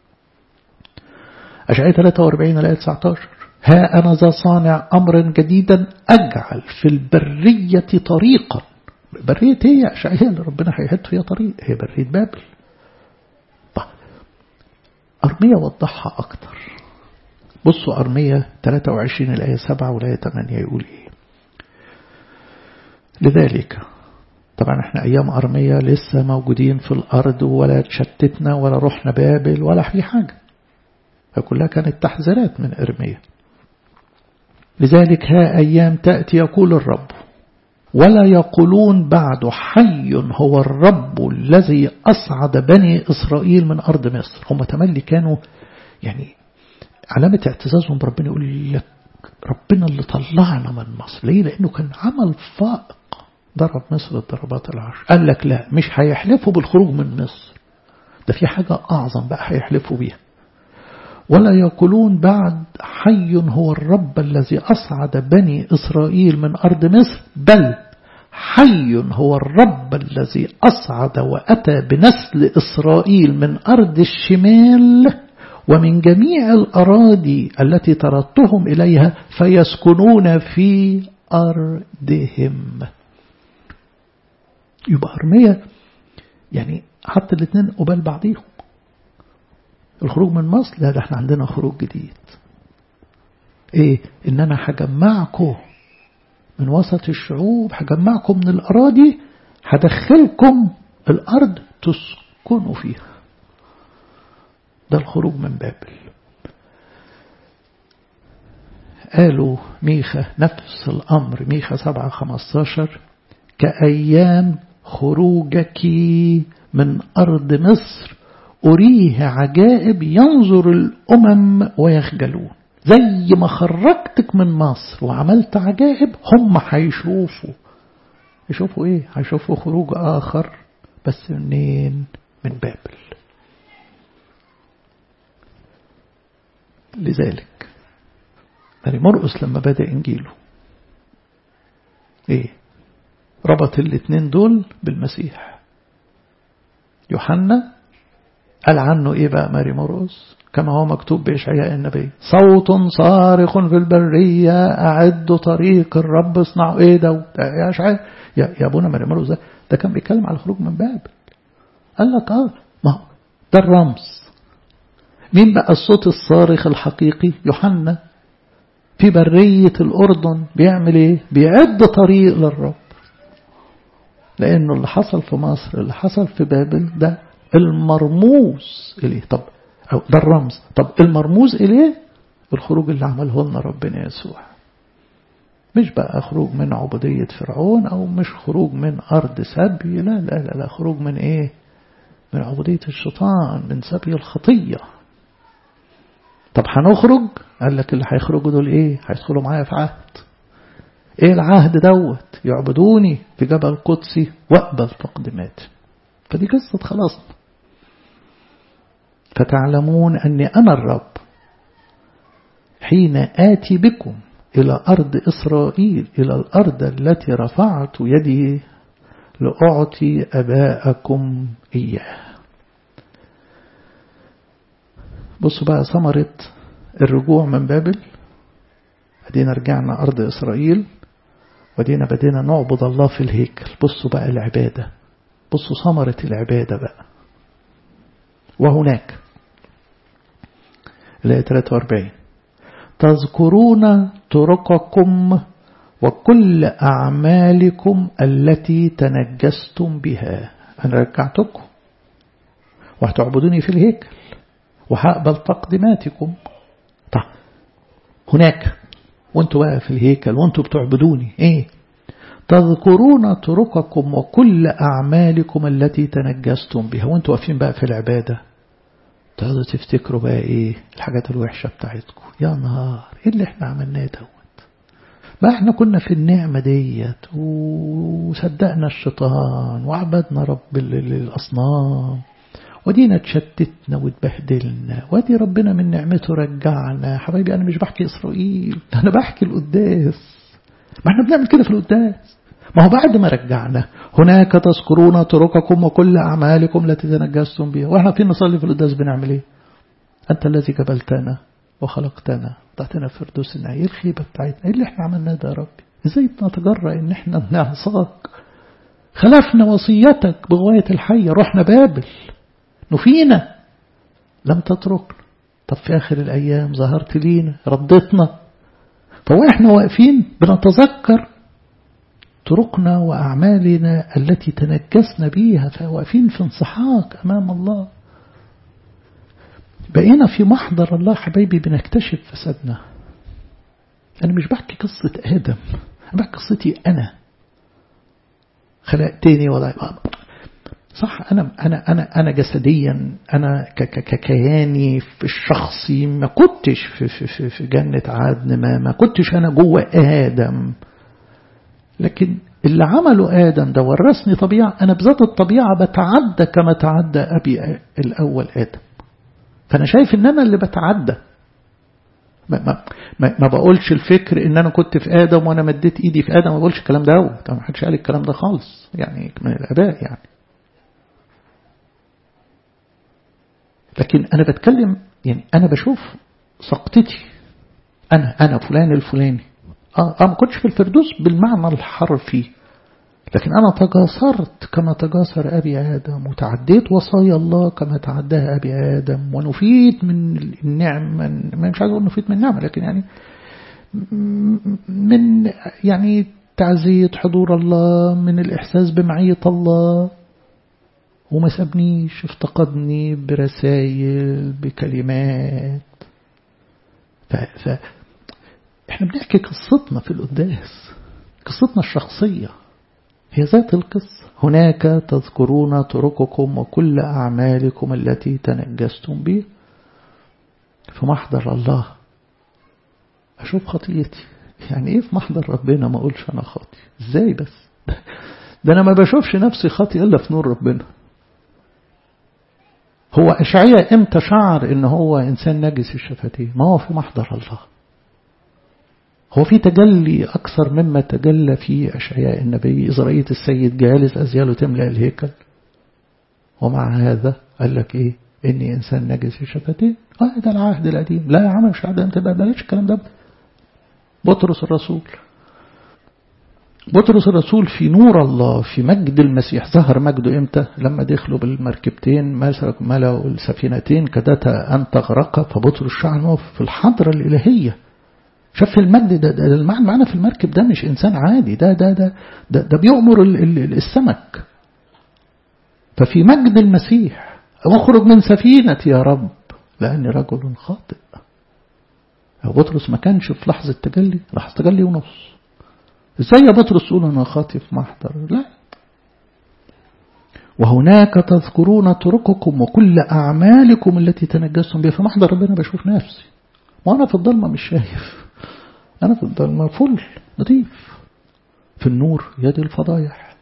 S1: أشعياء 43 الآية 19 ها أنا ذا صانع أمرا جديدا أجعل في البرية طريقا برية هي أشعياء اللي ربنا هيحط فيها طريق هي برية بابل طيب أرمية وضحها أكتر بصوا أرمية 23 الآية 7 والآية 8 يقول إيه لذلك طبعا احنا أيام أرمية لسه موجودين في الأرض ولا تشتتنا ولا رحنا بابل ولا في حاجة فكلها كانت تحذيرات من إرميا لذلك ها أيام تأتي يقول الرب ولا يقولون بعد حي هو الرب الذي أصعد بني إسرائيل من أرض مصر هم تملي كانوا يعني علامة اعتزازهم بربنا يقول لك ربنا اللي طلعنا من مصر ليه لأنه كان عمل فائق ضرب مصر الضربات العشر قال لك لا مش هيحلفوا بالخروج من مصر ده في حاجة أعظم بقى هيحلفوا بيها ولا يقولون بعد حي هو الرب الذي أصعد بني إسرائيل من أرض مصر بل حي هو الرب الذي أصعد وأتى بنسل إسرائيل من أرض الشمال ومن جميع الأراضي التي طردتهم إليها فيسكنون في أرضهم يبقى أرمية يعني حط الاثنين قبال بعضيهم الخروج من مصر لا ده احنا عندنا خروج جديد ايه ان انا هجمعكم من وسط الشعوب هجمعكم من الاراضي هدخلكم الارض تسكنوا فيها ده الخروج من بابل قالوا ميخا نفس الأمر ميخا سبعة خمستاشر كأيام خروجك من أرض مصر أريه عجائب ينظر الأمم ويخجلون زي ما خرجتك من مصر وعملت عجائب هم هيشوفوا يشوفوا ايه هيشوفوا خروج آخر بس منين من بابل لذلك ماري مرقس لما بدأ إنجيله إيه ربط الاثنين دول بالمسيح يوحنا قال عنه إيه بقى ماري مرقس كما هو مكتوب بإشعياء النبي صوت صارخ في البرية أعد طريق الرب اصنعوا إيه ده يا إشعياء يا, يا أبونا ماري مرقس ده, ده كان بيتكلم على الخروج من بابل قال لك آه ما ده الرمز مين بقى الصوت الصارخ الحقيقي يوحنا في برية الأردن بيعمل إيه بيعد طريق للرب لأنه اللي حصل في مصر اللي حصل في بابل ده المرموز إليه طب أو ده الرمز طب المرموز إليه الخروج اللي عمله لنا ربنا يسوع مش بقى خروج من عبودية فرعون أو مش خروج من أرض سبي لا لا لا, لا خروج من إيه من عبودية الشيطان من سبي الخطية طب هنخرج قال لك اللي هيخرجوا دول ايه هيدخلوا معايا في عهد ايه العهد دوت يعبدوني في جبل قدسي واقبل تقدماتي فدي قصة خلاصنا فتعلمون أني أنا الرب حين آتي بكم إلى أرض إسرائيل إلى الأرض التي رفعت يدي لأعطي أباءكم إياه بصوا بقى ثمرة الرجوع من بابل ادينا رجعنا أرض إسرائيل ودينا بدينا نعبد الله في الهيكل بصوا بقى العبادة بصوا ثمرة العبادة بقى وهناك الآية 43 تذكرون طرقكم وكل أعمالكم التي تنجستم بها أنا رجعتكم وهتعبدوني في الهيكل وهقبل تقدماتكم طيب هناك وانتوا بقى في الهيكل وانتوا بتعبدوني ايه تذكرون طرقكم وكل أعمالكم التي تنجستم بها وانتوا واقفين بقى في العبادة تقعدوا تفتكروا بقى ايه الحاجات الوحشة بتاعتكم يا نهار ايه اللي احنا عملناه دوت ما احنا كنا في النعمة ديت وصدقنا الشيطان وعبدنا رب الأصنام ودينا اتشتتنا واتبهدلنا ودي ربنا من نعمته رجعنا حبايبي أنا مش بحكي إسرائيل أنا بحكي القداس ما احنا بنعمل كده في القداس ما هو بعد ما رجعنا هناك تذكرون طرقكم وكل أعمالكم التي تنجستم بها واحنا فين نصلي في القداس بنعمل ايه أنت الذي جبلتنا وخلقتنا تعطينا فردوس النعيم ايه الخيبة بتاعتنا ايه اللي احنا عملناه ده يا ربي ازاي نتجرأ ان احنا نعصاك خلفنا وصيتك بغاية الحية رحنا بابل نفينا لم تتركنا طب في آخر الأيام ظهرت لينا ردتنا فوإحنا واقفين بنتذكر طرقنا وأعمالنا التي تنجسنا بيها فواقفين في انصحاق أمام الله بقينا في محضر الله حبايبي بنكتشف فسادنا أنا مش بحكي قصة آدم أنا بحكي قصتي أنا خلقتني ولا صح أنا أنا أنا أنا جسديا أنا ككياني في الشخصي ما كنتش في في في, في جنة عدن ما ما كنتش أنا جوه آدم لكن اللي عمله آدم ده ورثني طبيعة أنا بذات الطبيعة بتعدى كما تعدى أبي الأول آدم فأنا شايف إن أنا اللي بتعدى ما, ما, ما, ما بقولش الفكر إن أنا كنت في آدم وأنا مديت إيدي في آدم ما بقولش الكلام ده ما حدش قال الكلام ده خالص يعني من الآباء يعني لكن أنا بتكلم يعني أنا بشوف سقطتي أنا أنا فلان الفلاني آه, آه ما كنتش في الفردوس بالمعنى الحرفي لكن أنا تجاسرت كما تجاسر أبي آدم وتعديت وصايا الله كما تعداها أبي آدم ونفيت من النعمة مش عايز أقول نفيت من النعمة لكن يعني من يعني تعزية حضور الله من الإحساس بمعية الله وما سابنيش افتقدني برسائل بكلمات ف... ف... احنا بنحكي قصتنا في القداس قصتنا الشخصية هي ذات القصة هناك تذكرون طرقكم وكل أعمالكم التي تنجستم به في محضر الله أشوف خطيتي يعني إيه في محضر ربنا ما أقولش أنا خاطي إزاي بس ده أنا ما بشوفش نفسي خاطي إلا في نور ربنا هو أشعية إمتى شعر إن هو إنسان نجس الشفتين ما هو في محضر الله هو في تجلي أكثر مما تجلى في أشعياء النبي إذا رأيت السيد جالس أزياله تملأ الهيكل ومع هذا قال لك إيه إني إنسان نجس الشفتين آه ده العهد القديم لا يا عم مش عهد تبقى بلاش الكلام ده بطرس الرسول بطرس الرسول في نور الله في مجد المسيح ظهر مجده امتى لما دخلوا بالمركبتين ملأوا السفينتين كدتا أن تغرق فبطرس شعر في الحضرة الإلهية شاف المجد ده, ده المعنى معنا في المركب ده مش إنسان عادي ده ده ده ده, ده بيؤمر السمك ففي مجد المسيح اخرج من سفينتي يا رب لأني رجل خاطئ بطرس ما كانش في لحظة تجلي لحظة تجلي ونص ازاي يا بطرس تقول انا خاطي في محضر لا وهناك تذكرون طرقكم وكل أعمالكم التي تنجستم بها في محضر ربنا بشوف نفسي وأنا في الضلمة مش شايف أنا في الضلمة فل نظيف في النور يدي الفضايح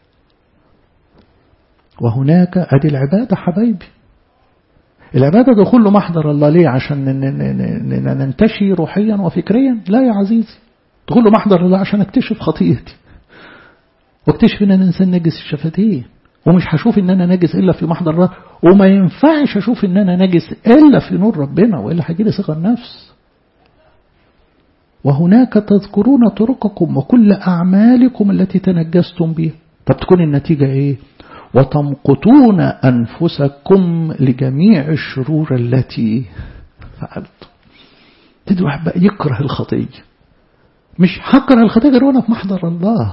S1: وهناك أدي العبادة حبايبي العبادة دخول له محضر الله ليه عشان ننتشي روحيا وفكريا لا يا عزيزي دخول له محضر الله عشان اكتشف خطيئتي واكتشف ان انا انسان نجس الشفتين ومش هشوف ان انا نجس الا في محضر الله وما ينفعش اشوف ان انا نجس الا في نور ربنا والا هيجي لي صغر نفس وهناك تذكرون طرقكم وكل اعمالكم التي تنجستم بها طب تكون النتيجه ايه وتمقتون انفسكم لجميع الشرور التي فعلتم تدي واحد بقى يكره الخطيه مش هكره الخطيه غير وانا في محضر الله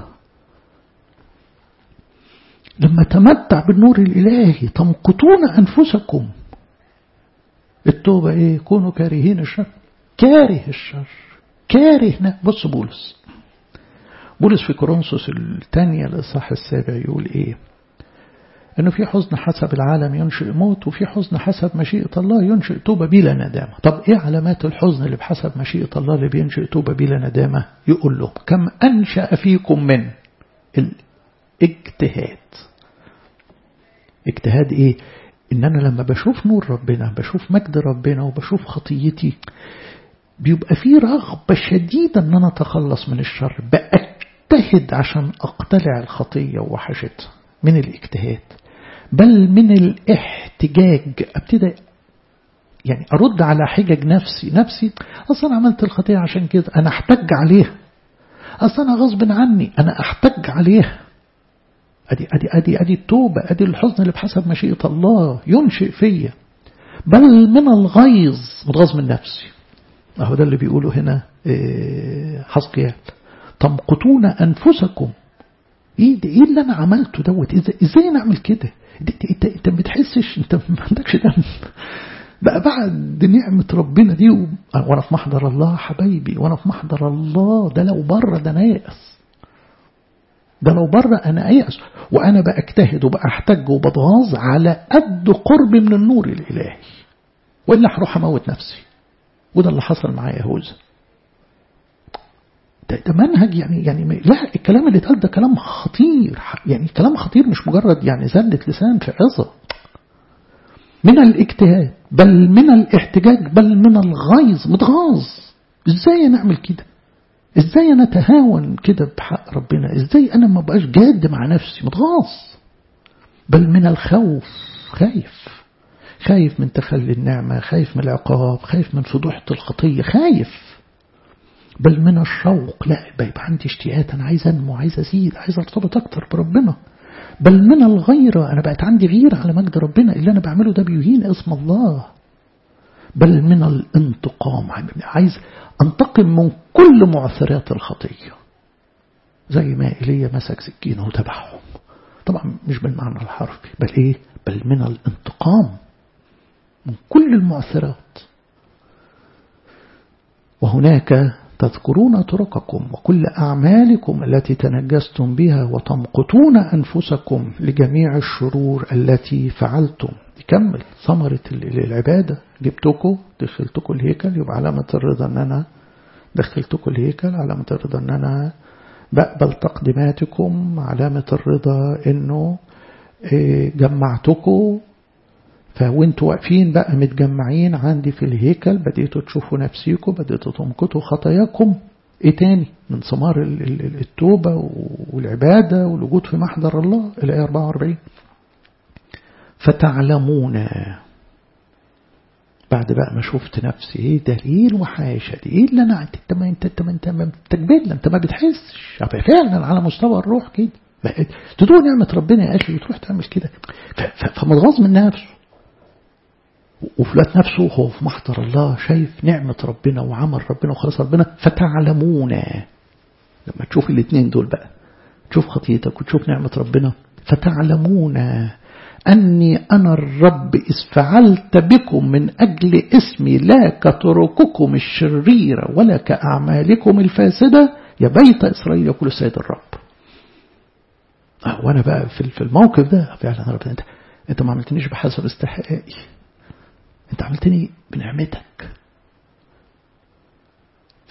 S1: لما تمتع بالنور الإلهي تمقتون أنفسكم التوبة إيه كونوا كارهين الشر كاره الشر كاره بص بولس بولس في كورنثوس الثانية الإصحاح السابع يقول إيه إنه في حزن حسب العالم ينشئ موت وفي حزن حسب مشيئة الله ينشئ توبة بلا ندامة طب إيه علامات الحزن اللي بحسب مشيئة الله اللي بينشئ توبة بلا ندامة يقول له كم أنشأ فيكم من الاجتهاد اجتهاد ايه ان انا لما بشوف نور ربنا بشوف مجد ربنا وبشوف خطيتي بيبقى في رغبة شديدة ان انا اتخلص من الشر بأجتهد عشان اقتلع الخطية ووحشتها من الاجتهاد بل من الاحتجاج ابتدى يعني ارد على حجج نفسي نفسي اصلا عملت الخطية عشان كده انا احتج عليها اصلا انا غصب عني انا احتج عليها أدي, أدي, أدي, أدي التوبة أدي الحزن اللي بحسب مشيئة الله ينشئ فيا بل من الغيظ متغاظ من نفسي أهو ده اللي بيقوله هنا حسقيال تمقتون أنفسكم إيه ده إيه اللي أنا عملته دوت إزاي أنا أعمل كده أنت أنت ما بتحسش أنت ما عندكش دم بقى بعد نعمة ربنا دي وأنا في محضر الله حبايبي وأنا في محضر الله ده لو بره ده ناقص ده لو بره أنا أيأس وأنا بأجتهد وبأحتج وبتغاظ على قد قربي من النور الإلهي وإلا هروح أموت نفسي وده اللي حصل مع يهوذا ده, ده منهج يعني يعني لا الكلام اللي اتقال ده كلام خطير يعني كلام خطير مش مجرد يعني زلة لسان في عظة من الاجتهاد بل من الاحتجاج بل من الغيظ متغاظ ازاي نعمل كده ازاي انا اتهاون كده بحق ربنا ازاي انا ما بقاش جاد مع نفسي متغاظ بل من الخوف خايف خايف من تخلي النعمة خايف من العقاب خايف من فضوحة الخطية خايف بل من الشوق لا يبقى عندي اشتياقات أنا عايز أنمو عايز أزيد عايز أرتبط أكتر بربنا بل من الغيرة أنا بقت عندي غيرة على مجد ربنا اللي أنا بعمله ده بيهين اسم الله بل من الانتقام عايز أنتقم من كل معثرات الخطية زي ما إيليا مسك سكينه وتبعهم طبعا مش بالمعنى الحرفي بل إيه بل من الانتقام من كل المعثرات وهناك تذكرون طرقكم وكل أعمالكم التي تنجستم بها وتمقتون أنفسكم لجميع الشرور التي فعلتم يكمل ثمرة العبادة جبتكم دخلتكم الهيكل يبقى علامة الرضا أن أنا دخلتكم الهيكل علامة الرضا أن أنا بقبل تقديماتكم علامة الرضا أنه جمعتكم فوانتوا واقفين بقى متجمعين عندي في الهيكل بديتوا تشوفوا نفسيكم بديتوا تمقتوا خطاياكم ايه تاني من ثمار التوبة والعبادة والوجود في محضر الله الآية 44 فتعلمون بعد بقى ما شفت نفسي ايه ده ايه الوحاشة دي ايه اللي انا انت ما انت انت ما انت ما بتجبل انت ما بتحسش فعلا على مستوى الروح كده تدور نعمة ربنا يا اخي وتروح تعمل كده فمتغاظ من نفسه وفي ذات نفسه هو في محضر الله شايف نعمة ربنا وعمل ربنا وخلاص ربنا فتعلمون لما تشوف الاثنين دول بقى تشوف خطيتك وتشوف نعمة ربنا فتعلمون أني أنا الرب إذ فعلت بكم من أجل اسمي لا كطرقكم الشريرة ولا كأعمالكم الفاسدة يا بيت إسرائيل يقول السيد الرب وأنا بقى في الموقف ده فعلا ربنا أنت, أنت ما عملتنيش بحسب استحقاقي أنت عملتني بنعمتك ف...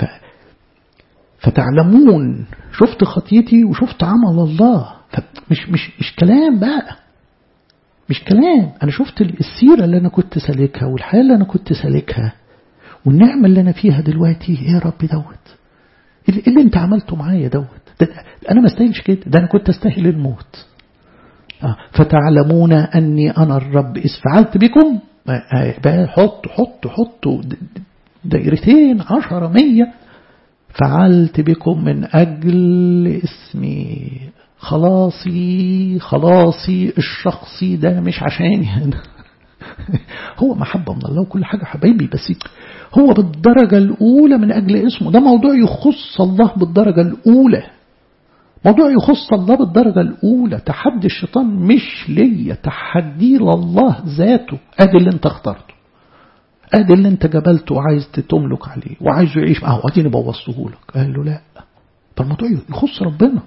S1: فتعلمون شفت خطيتي وشفت عمل الله فمش مش مش كلام بقى مش كلام أنا شفت السيرة اللي أنا كنت سالكها والحياة اللي أنا كنت سالكها والنعمة اللي أنا فيها دلوقتي إيه يا رب دوت اللي, اللي أنت عملته معايا دوت ده أنا ما استاهلش كده ده أنا كنت أستاهل الموت آه فتعلمون أني أنا الرب إذ فعلت بكم بقى حط حط حط دائرتين عشرة مية فعلت بكم من أجل اسمي خلاصي خلاصي الشخصي ده مش عشاني أنا هو محبة من الله وكل حاجة حبايبي بس هو بالدرجة الأولى من أجل اسمه ده موضوع يخص الله بالدرجة الأولى موضوع يخص الله بالدرجة الأولى تحدي الشيطان مش ليا تحدي لله ذاته أدي اللي انت اخترته أدي اللي انت جبلته وعايز تملك عليه وعايزه يعيش معه واديني بوظته لك قال له لا فالموضوع يخص ربنا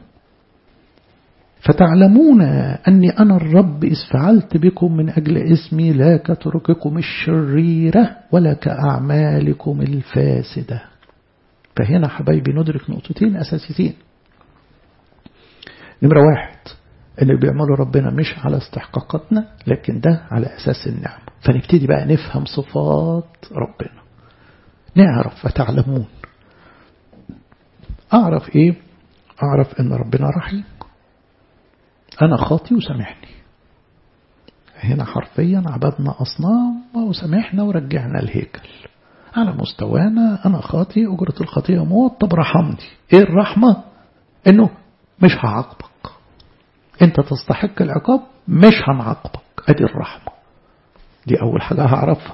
S1: فتعلمون أني أنا الرب إذ فعلت بكم من أجل اسمي لا كترككم الشريرة ولا كأعمالكم الفاسدة فهنا حبايبي ندرك نقطتين أساسيتين نمرة واحد اللي بيعمله ربنا مش على استحقاقاتنا لكن ده على أساس النعمة فنبتدي بقى نفهم صفات ربنا نعرف فتعلمون أعرف إيه أعرف إن ربنا رحيم أنا خاطي وسامحني هنا حرفيا عبدنا أصنام وسامحنا ورجعنا الهيكل على مستوانا أنا خاطي أجرة الخطية موت طب رحمني إيه الرحمة إنه مش هعاقبك أنت تستحق العقاب مش هنعاقبك أدي الرحمة دي أول حاجة هعرفها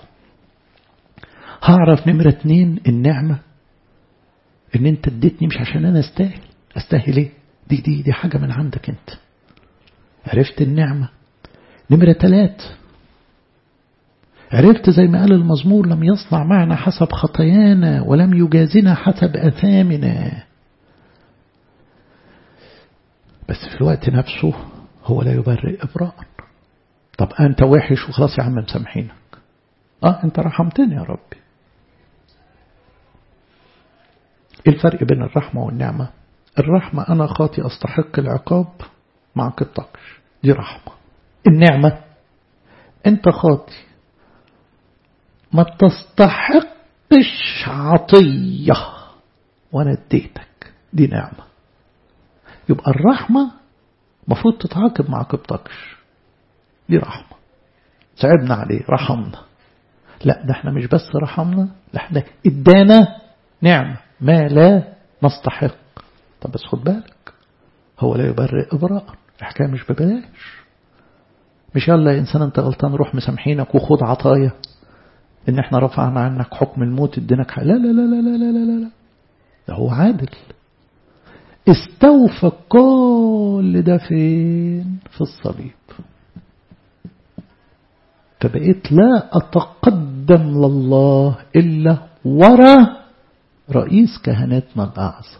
S1: هعرف نمرة اتنين النعمة إن أنت اديتني مش عشان أنا أستاهل أستاهل إيه دي دي دي حاجة من عندك أنت عرفت النعمة نمرة ثلاث عرفت زي ما قال المزمور لم يصنع معنا حسب خطايانا ولم يجازنا حسب أثامنا بس في الوقت نفسه هو لا يبرئ إبراء طب أنت وحش وخلاص يا عم مسامحينك آه أنت رحمتني يا ربي إيه الفرق بين الرحمة والنعمة الرحمة أنا خاطي أستحق العقاب ما عاقبتكش دي رحمة النعمة أنت خاطي ما تستحقش عطية وأنا اديتك دي نعمة يبقى الرحمة مفروض تتعاقب ما عاقبتكش دي رحمة تعبنا عليه رحمنا لا ده احنا مش بس رحمنا ده احنا ادانا نعمة ما لا نستحق طب بس خد بالك هو لا يبرئ إبراء الحكاية مش ببلاش مش يلا يا إنسان أنت غلطان روح مسامحينك وخد عطايا إن إحنا رفعنا عنك حكم الموت ادينك لا لا لا لا لا لا لا لا ده هو عادل استوفى كل ده فين في الصليب فبقيت لا أتقدم لله إلا ورا رئيس كهنتنا الأعظم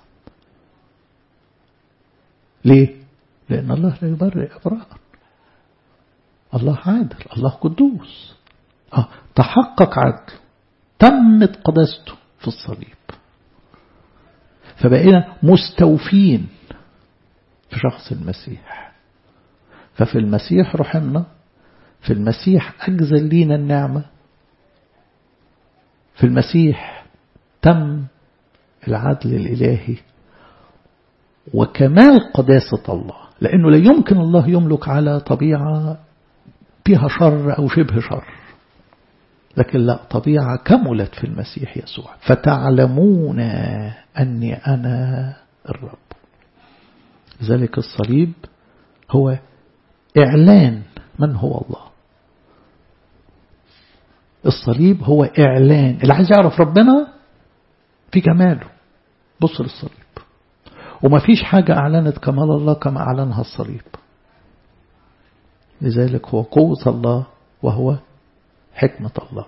S1: ليه؟ لأن الله لا يبرئ إبراء الله عادل الله قدوس آه تحقق عدله تمت قداسته في الصليب فبقينا مستوفين في شخص المسيح ففي المسيح رحمنا في المسيح أجزل لينا النعمة في المسيح تم العدل الإلهي وكمال قداسة الله لأنه لا يمكن الله يملك على طبيعة فيها شر أو شبه شر لكن لا طبيعة كملت في المسيح يسوع فتعلمون أني أنا الرب ذلك الصليب هو إعلان من هو الله الصليب هو إعلان اللي عايز يعرف ربنا في جماله بص للصليب وما فيش حاجة أعلنت كمال الله كما أعلنها الصليب لذلك هو قوة الله وهو حكمة الله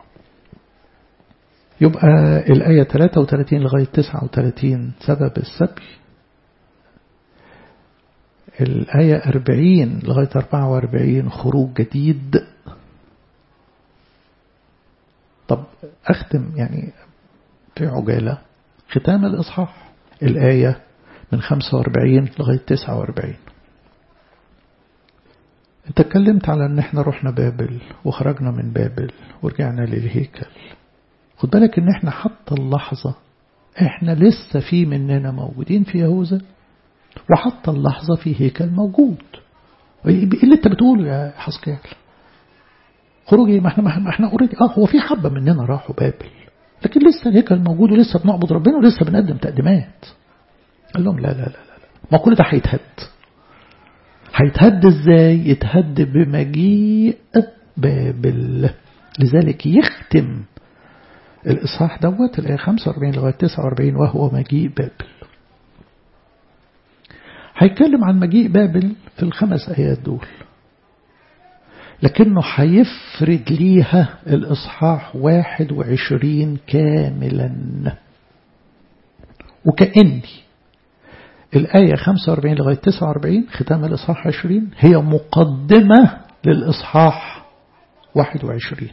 S1: يبقى الآية 33 لغاية 39 سبب السبي الآية 40 لغاية 44 خروج جديد طب أختم يعني في عجالة ختام الإصحاح الآية من 45 لغاية 49 انت اتكلمت على ان احنا رحنا بابل وخرجنا من بابل ورجعنا للهيكل خد بالك ان احنا حتى اللحظة احنا لسه في مننا موجودين في يهوذا وحتى اللحظة في هيكل موجود ايه اللي انت بتقوله يا حسكال خروجي ما احنا ما احنا اوريدي اه هو في حبة مننا راحوا بابل لكن لسه الهيكل موجود ولسه بنعبد ربنا ولسه بنقدم تقديمات قال لهم لا لا لا لا ما كل ده هيتهد هيتهد ازاي يتهد بمجيء بابل لذلك يختم الإصحاح دوت الآية 45 لغاية 49 وهو مجيء بابل هيتكلم عن مجيء بابل في الخمس آيات دول لكنه هيفرد ليها الإصحاح 21 كاملا وكأني الآية 45 لغاية 49 ختام الإصحاح 20 هي مقدمة للإصحاح 21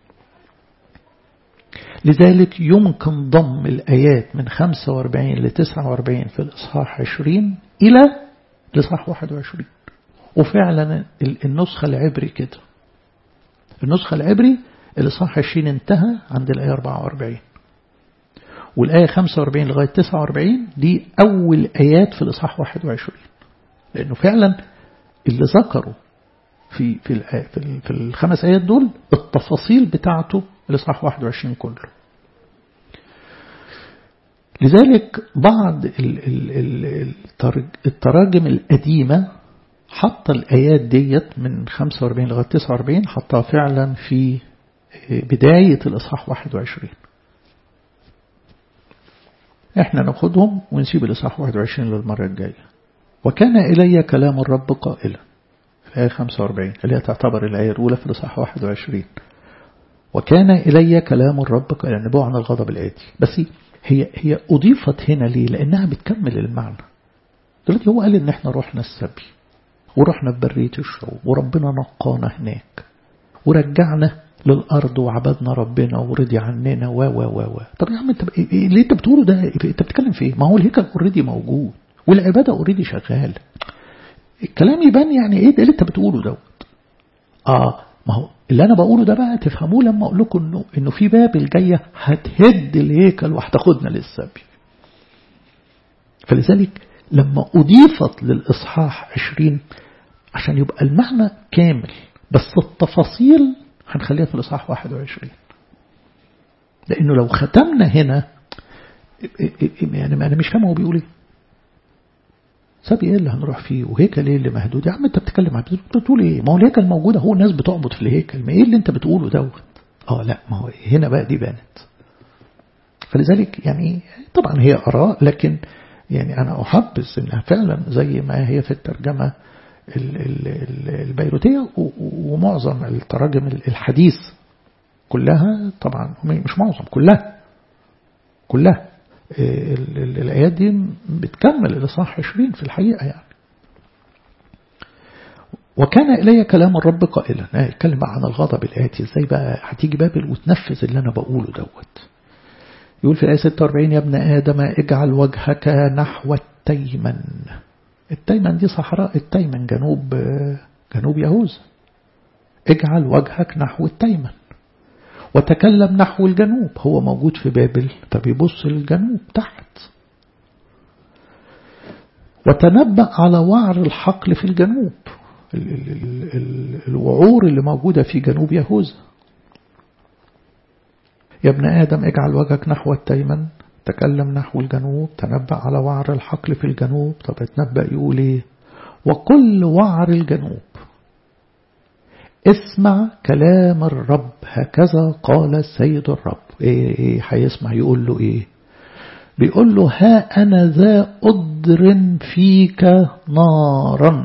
S1: لذلك يمكن ضم الآيات من 45 ل 49 في الإصحاح 20 إلى الإصحاح 21 وفعلا النسخة العبري كده النسخة العبري الإصحاح 20 انتهى عند الآية 44 والآية 45 لغاية 49 دي أول آيات في الإصحاح 21 لأنه فعلا اللي ذكروا في في في, في الخمس آيات دول التفاصيل بتاعته الإصحاح 21 كله لذلك بعض التراجم القديمة حط الآيات ديت من 45 لغاية 49 حطها فعلا في بداية الإصحاح 21 احنا ناخدهم ونسيب الإصحاح 21 للمرة الجاية وكان إلي كلام الرب قائلا في آية 45 اللي هي تعتبر الآية الأولى في الإصحاح 21 وكان إلي كلام الرب قائلا نبوع عن الغضب الآتي بس هي هي أضيفت هنا ليه لأنها بتكمل المعنى دلوقتي هو قال ان احنا رحنا السبي ورحنا في برية الشعوب وربنا نقانا هناك ورجعنا للأرض وعبدنا ربنا ورضي عننا و و و و طب يا عم انت إيه اللي انت بتقوله ده انت بتتكلم في ايه؟ ما هو الهيكل اوريدي موجود والعبادة اوريدي شغال الكلام يبان يعني ايه ده اللي انت بتقوله دوت اه ما هو اللي انا بقوله ده بقى تفهموه لما اقول لكم انه انه في بابل جايه هتهد الهيكل وهتاخدنا للسبي فلذلك لما أضيفت للإصحاح عشرين عشان يبقى المعنى كامل بس التفاصيل هنخليها في الإصحاح 21 لأنه لو ختمنا هنا يعني أنا مش فاهم هو بيقول إيه سبي إيه اللي هنروح فيه وهيكل إيه اللي مهدود يا عم أنت بتتكلم عن بتقول إيه ما هو الهيكل موجودة هو الناس بتعبد في الهيكل ما إيه اللي أنت بتقوله دوت آه لا ما هو هنا بقى دي بانت فلذلك يعني طبعا هي آراء لكن يعني أنا أحبذ إنها فعلا زي ما هي في الترجمة البيروتية ومعظم التراجم الحديث كلها طبعا مش معظم كلها كلها الآيات دي بتكمل الإصحاح 20 في الحقيقة يعني وكان إلي كلام الرب قائلا يتكلم عن الغضب الآتي ازاي بقى هتيجي بابل وتنفذ اللي أنا بقوله دوت يقول في الآية 46 يا ابن آدم اجعل وجهك نحو التيمن التيمن دي صحراء التيمن جنوب جنوب يهوذا اجعل وجهك نحو التيمن وتكلم نحو الجنوب هو موجود في بابل فبيبص للجنوب تحت وتنبأ على وعر الحقل في الجنوب الوعور اللي موجودة في جنوب يهوذا يا ابن آدم اجعل وجهك نحو التيمن تكلم نحو الجنوب تنبأ على وعر الحقل في الجنوب طب يتنبأ يقول ايه وكل وعر الجنوب اسمع كلام الرب هكذا قال السيد الرب ايه ايه هيسمع يقول له ايه بيقول له ها أنا ذا أدر فيك نارا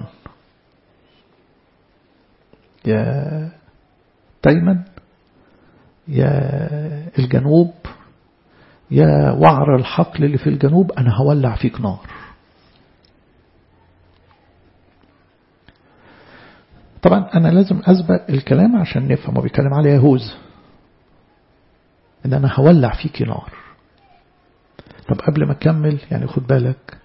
S1: يا تيمن يا الجنوب يا وعر الحقل اللي في الجنوب أنا هولع فيك نار طبعا أنا لازم أسبق الكلام عشان نفهم هو بيتكلم على يهوذا إن أنا هولع فيك نار طب قبل ما أكمل يعني خد بالك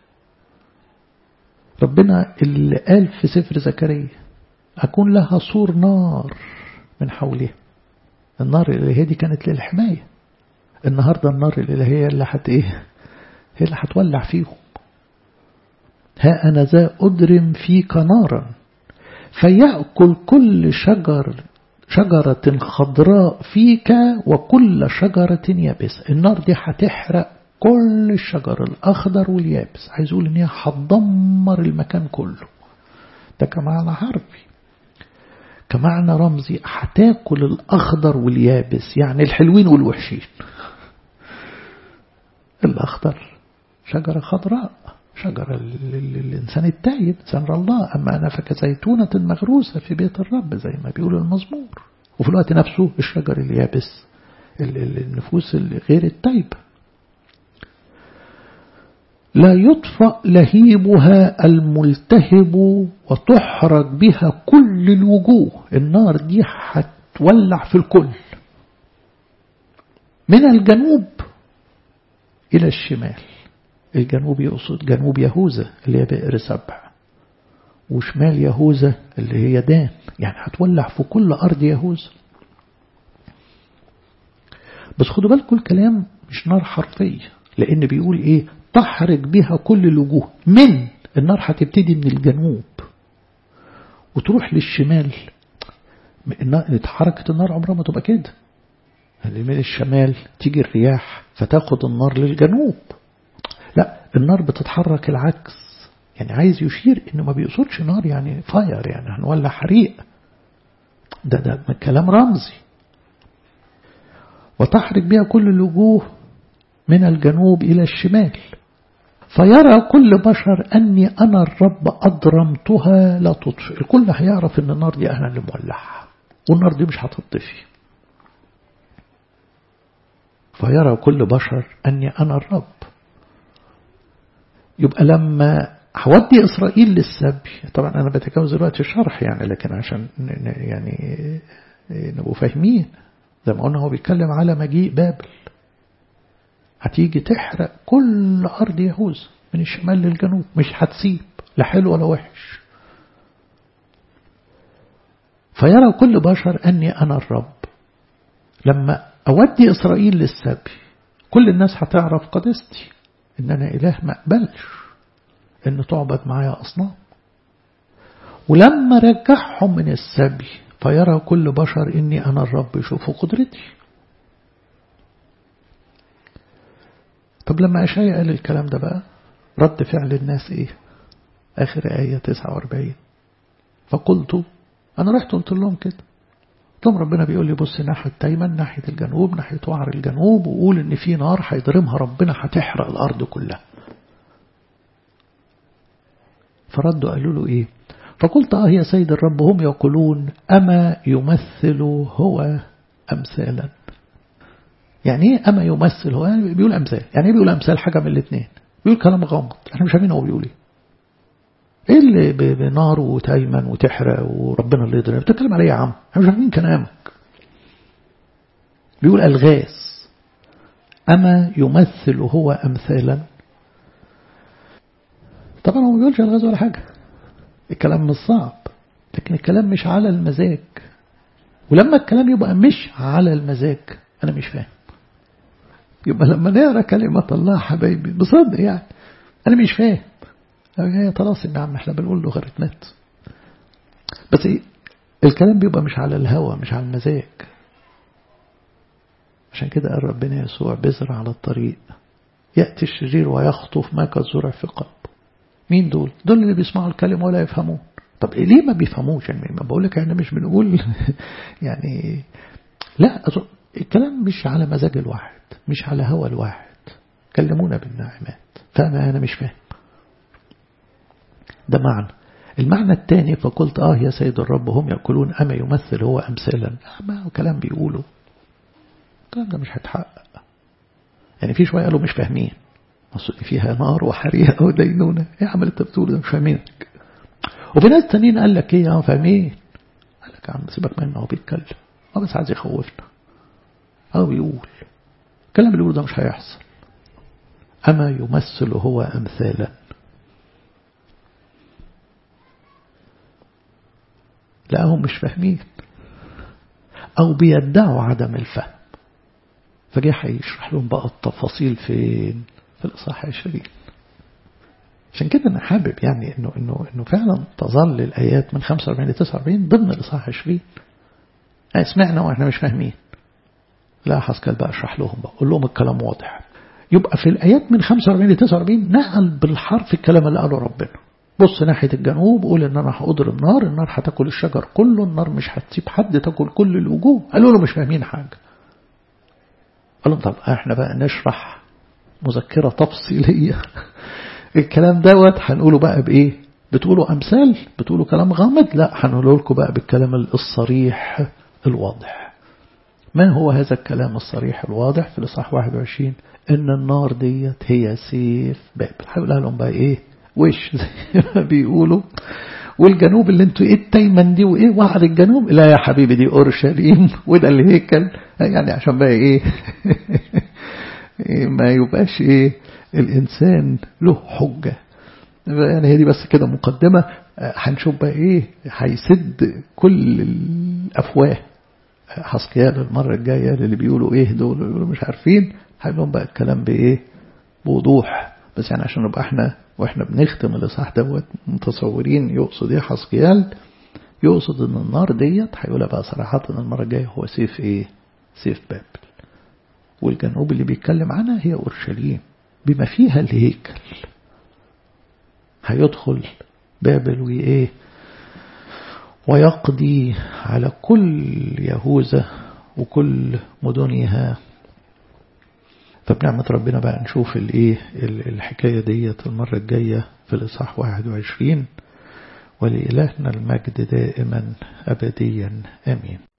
S1: ربنا اللي قال في سفر زكريا أكون لها سور نار من حولها النار الإلهية دي كانت للحماية النهاردة النار الإلهية اللي حت إيه هي اللي هتولع فيهم ها أنا ذا أدرم فيك نارا فيأكل كل شجر شجرة خضراء فيك وكل شجرة يابسة النار دي هتحرق كل الشجر الأخضر واليابس عايز أقول إن هي هتدمر المكان كله ده كمعنى حرفي كمعنى رمزي هتاكل الأخضر واليابس يعني الحلوين والوحشين الأخضر شجرة خضراء شجرة للإنسان التائب إنسان الله أما أنا فكزيتونة مغروسة في بيت الرب زي ما بيقول المزمور وفي الوقت نفسه الشجر اليابس النفوس غير التائبة لا يطفأ لهيبها الملتهب وتحرق بها كل الوجوه النار دي هتولع في الكل من الجنوب إلى الشمال الجنوب يقصد جنوب يهوذا اللي هي بئر سبع وشمال يهوذا اللي هي دان يعني هتولع في كل أرض يهوذا بس خدوا بالكم الكلام مش نار حرفية لأن بيقول إيه تحرق بها كل الوجوه من النار هتبتدي من الجنوب وتروح للشمال حركة النار عمرها ما تبقى كده اللي من الشمال تيجي الرياح فتاخد النار للجنوب لا النار بتتحرك العكس يعني عايز يشير انه ما بيقصدش نار يعني فاير يعني هنولع حريق ده ده كلام رمزي وتحرك بها كل الوجوه من الجنوب إلى الشمال فيرى كل بشر أني أنا الرب أضرمتها لا تطفئ الكل هيعرف أن النار دي أنا اللي مولعها والنار دي مش هتطفي فيرى كل بشر أني أنا الرب يبقى لما هودي إسرائيل للسبي طبعا أنا بتجاوز دلوقتي الشرح يعني لكن عشان يعني نبقوا فاهمين زي ما قلنا هو بيتكلم على مجيء بابل هتيجي تحرق كل أرض يهوذا من الشمال للجنوب مش هتسيب لا حلو ولا وحش فيرى كل بشر أني أنا الرب لما أودي إسرائيل للسبي كل الناس هتعرف قدستي إن أنا إله ما أقبلش إن تعبد معايا أصنام ولما رجعهم من السبي فيرى كل بشر إني أنا الرب يشوفوا قدرتي طب لما أشعيا قال الكلام ده بقى رد فعل الناس إيه آخر آية 49 فقلت أنا رحت قلت لهم كده طب ربنا بيقول لي بص ناحية التيمن ناحية الجنوب ناحية وعر الجنوب وقول إن في نار هيضرمها ربنا هتحرق الأرض كلها فردوا قالوا له إيه فقلت آه يا سيد الرب هم يقولون أما يمثل هو أمثالا يعني إيه أما يمثل هو يعني بيقول أمثال يعني إيه بيقول أمثال حاجة من الاثنين بيقول كلام غامض احنا مش فاهمين هو بيقول ايه ايه اللي بنار وتيمن وتحرق وربنا اللي يضرب بتتكلم عليه يا عم احنا مش فاهمين كلامك بيقول الغاز اما يمثل هو امثالا طبعا هو ما بيقولش الغاز ولا حاجه الكلام مش صعب لكن الكلام مش على المزاج ولما الكلام يبقى مش على المزاج انا مش فاهم يبقى لما نقرا كلمة الله حبايبي بصدق يعني أنا مش فاهم هي طلاسم يا عم احنا بنقول لوغاريتمات بس إيه الكلام بيبقى مش على الهوى مش على المزاج عشان كده قال ربنا يسوع بذر على الطريق يأتي الشرير ويخطف ما قد زرع في قلب مين دول؟ دول اللي بيسمعوا الكلمة ولا يفهمون طب إيه ليه ما بيفهموش يعني ما بقول لك احنا مش بنقول يعني لا الكلام مش على مزاج الواحد مش على هوى الواحد كلمونا بالناعمات فأنا أنا مش فاهم ده معنى المعنى الثاني فقلت آه يا سيد الرب هم يقولون أما يمثل هو أمثالا ما هو كلام بيقوله الكلام ده مش هيتحقق يعني في شوية قالوا مش فاهمين أصل فيها نار وحريقة ودينونة ايه عمل انت بتقول ده مش فاهمينك وفي ناس تانيين قال لك ايه يا فاهمين قال لك يا عم سيبك منه هو بيتكلم هو بس عايز يخوفنا هو بيقول الكلام اللي بيقوله ده مش هيحصل أما يمثل هو أمثالا لا هم مش فاهمين أو بيدعوا عدم الفهم فجاء هيشرح لهم بقى التفاصيل فين في الإصحاح 20 عشان كده أنا حابب يعني إنه إنه إنه فعلا تظل الآيات من 45 ل 49 ضمن الإصحاح 20 سمعنا وإحنا مش فاهمين لا حسكال بقى اشرح لهم بقى قول لهم الكلام واضح يبقى في الآيات من 45 ل 49 نقل بالحرف الكلام اللي قاله ربنا بص ناحية الجنوب قول ان انا هأضرب نار النار هتاكل الشجر كله النار مش هتسيب حد تاكل كل الوجوه قالوا له مش فاهمين حاجة قال لهم طب احنا بقى نشرح مذكرة تفصيلية الكلام دوت هنقوله بقى بايه بتقولوا امثال بتقولوا كلام غامض لا هنقوله لكم بقى بالكلام الصريح الواضح ما هو هذا الكلام الصريح الواضح في الإصحاح 21 إن النار ديت هي سيف بابل هيقولها لهم بقى إيه وش زي ما بيقولوا والجنوب اللي انتوا ايه التيمن دي وايه وعر الجنوب لا يا حبيبي دي اورشليم وده الهيكل يعني عشان بقى ايه ما يبقاش ايه الانسان له حجه يعني هي دي بس كده مقدمه هنشوف بقى ايه هيسد كل الافواه حسكيال المرة الجاية اللي بيقولوا ايه دول اللي مش عارفين هيقولهم بقى الكلام بايه بوضوح بس يعني عشان نبقى احنا واحنا بنختم الاصحاح دوت متصورين يقصد ايه حسكيال يقصد ان النار ديت هيقولها بقى صراحة المرة الجاية هو سيف ايه سيف بابل والجنوب اللي بيتكلم عنها هي اورشليم بما فيها الهيكل هيدخل بابل وايه ويقضي على كل يهوذا وكل مدنها فبنعمة ربنا بقى نشوف الايه الحكاية ديت المرة الجاية في الإصحاح 21 ولإلهنا المجد دائما أبديا آمين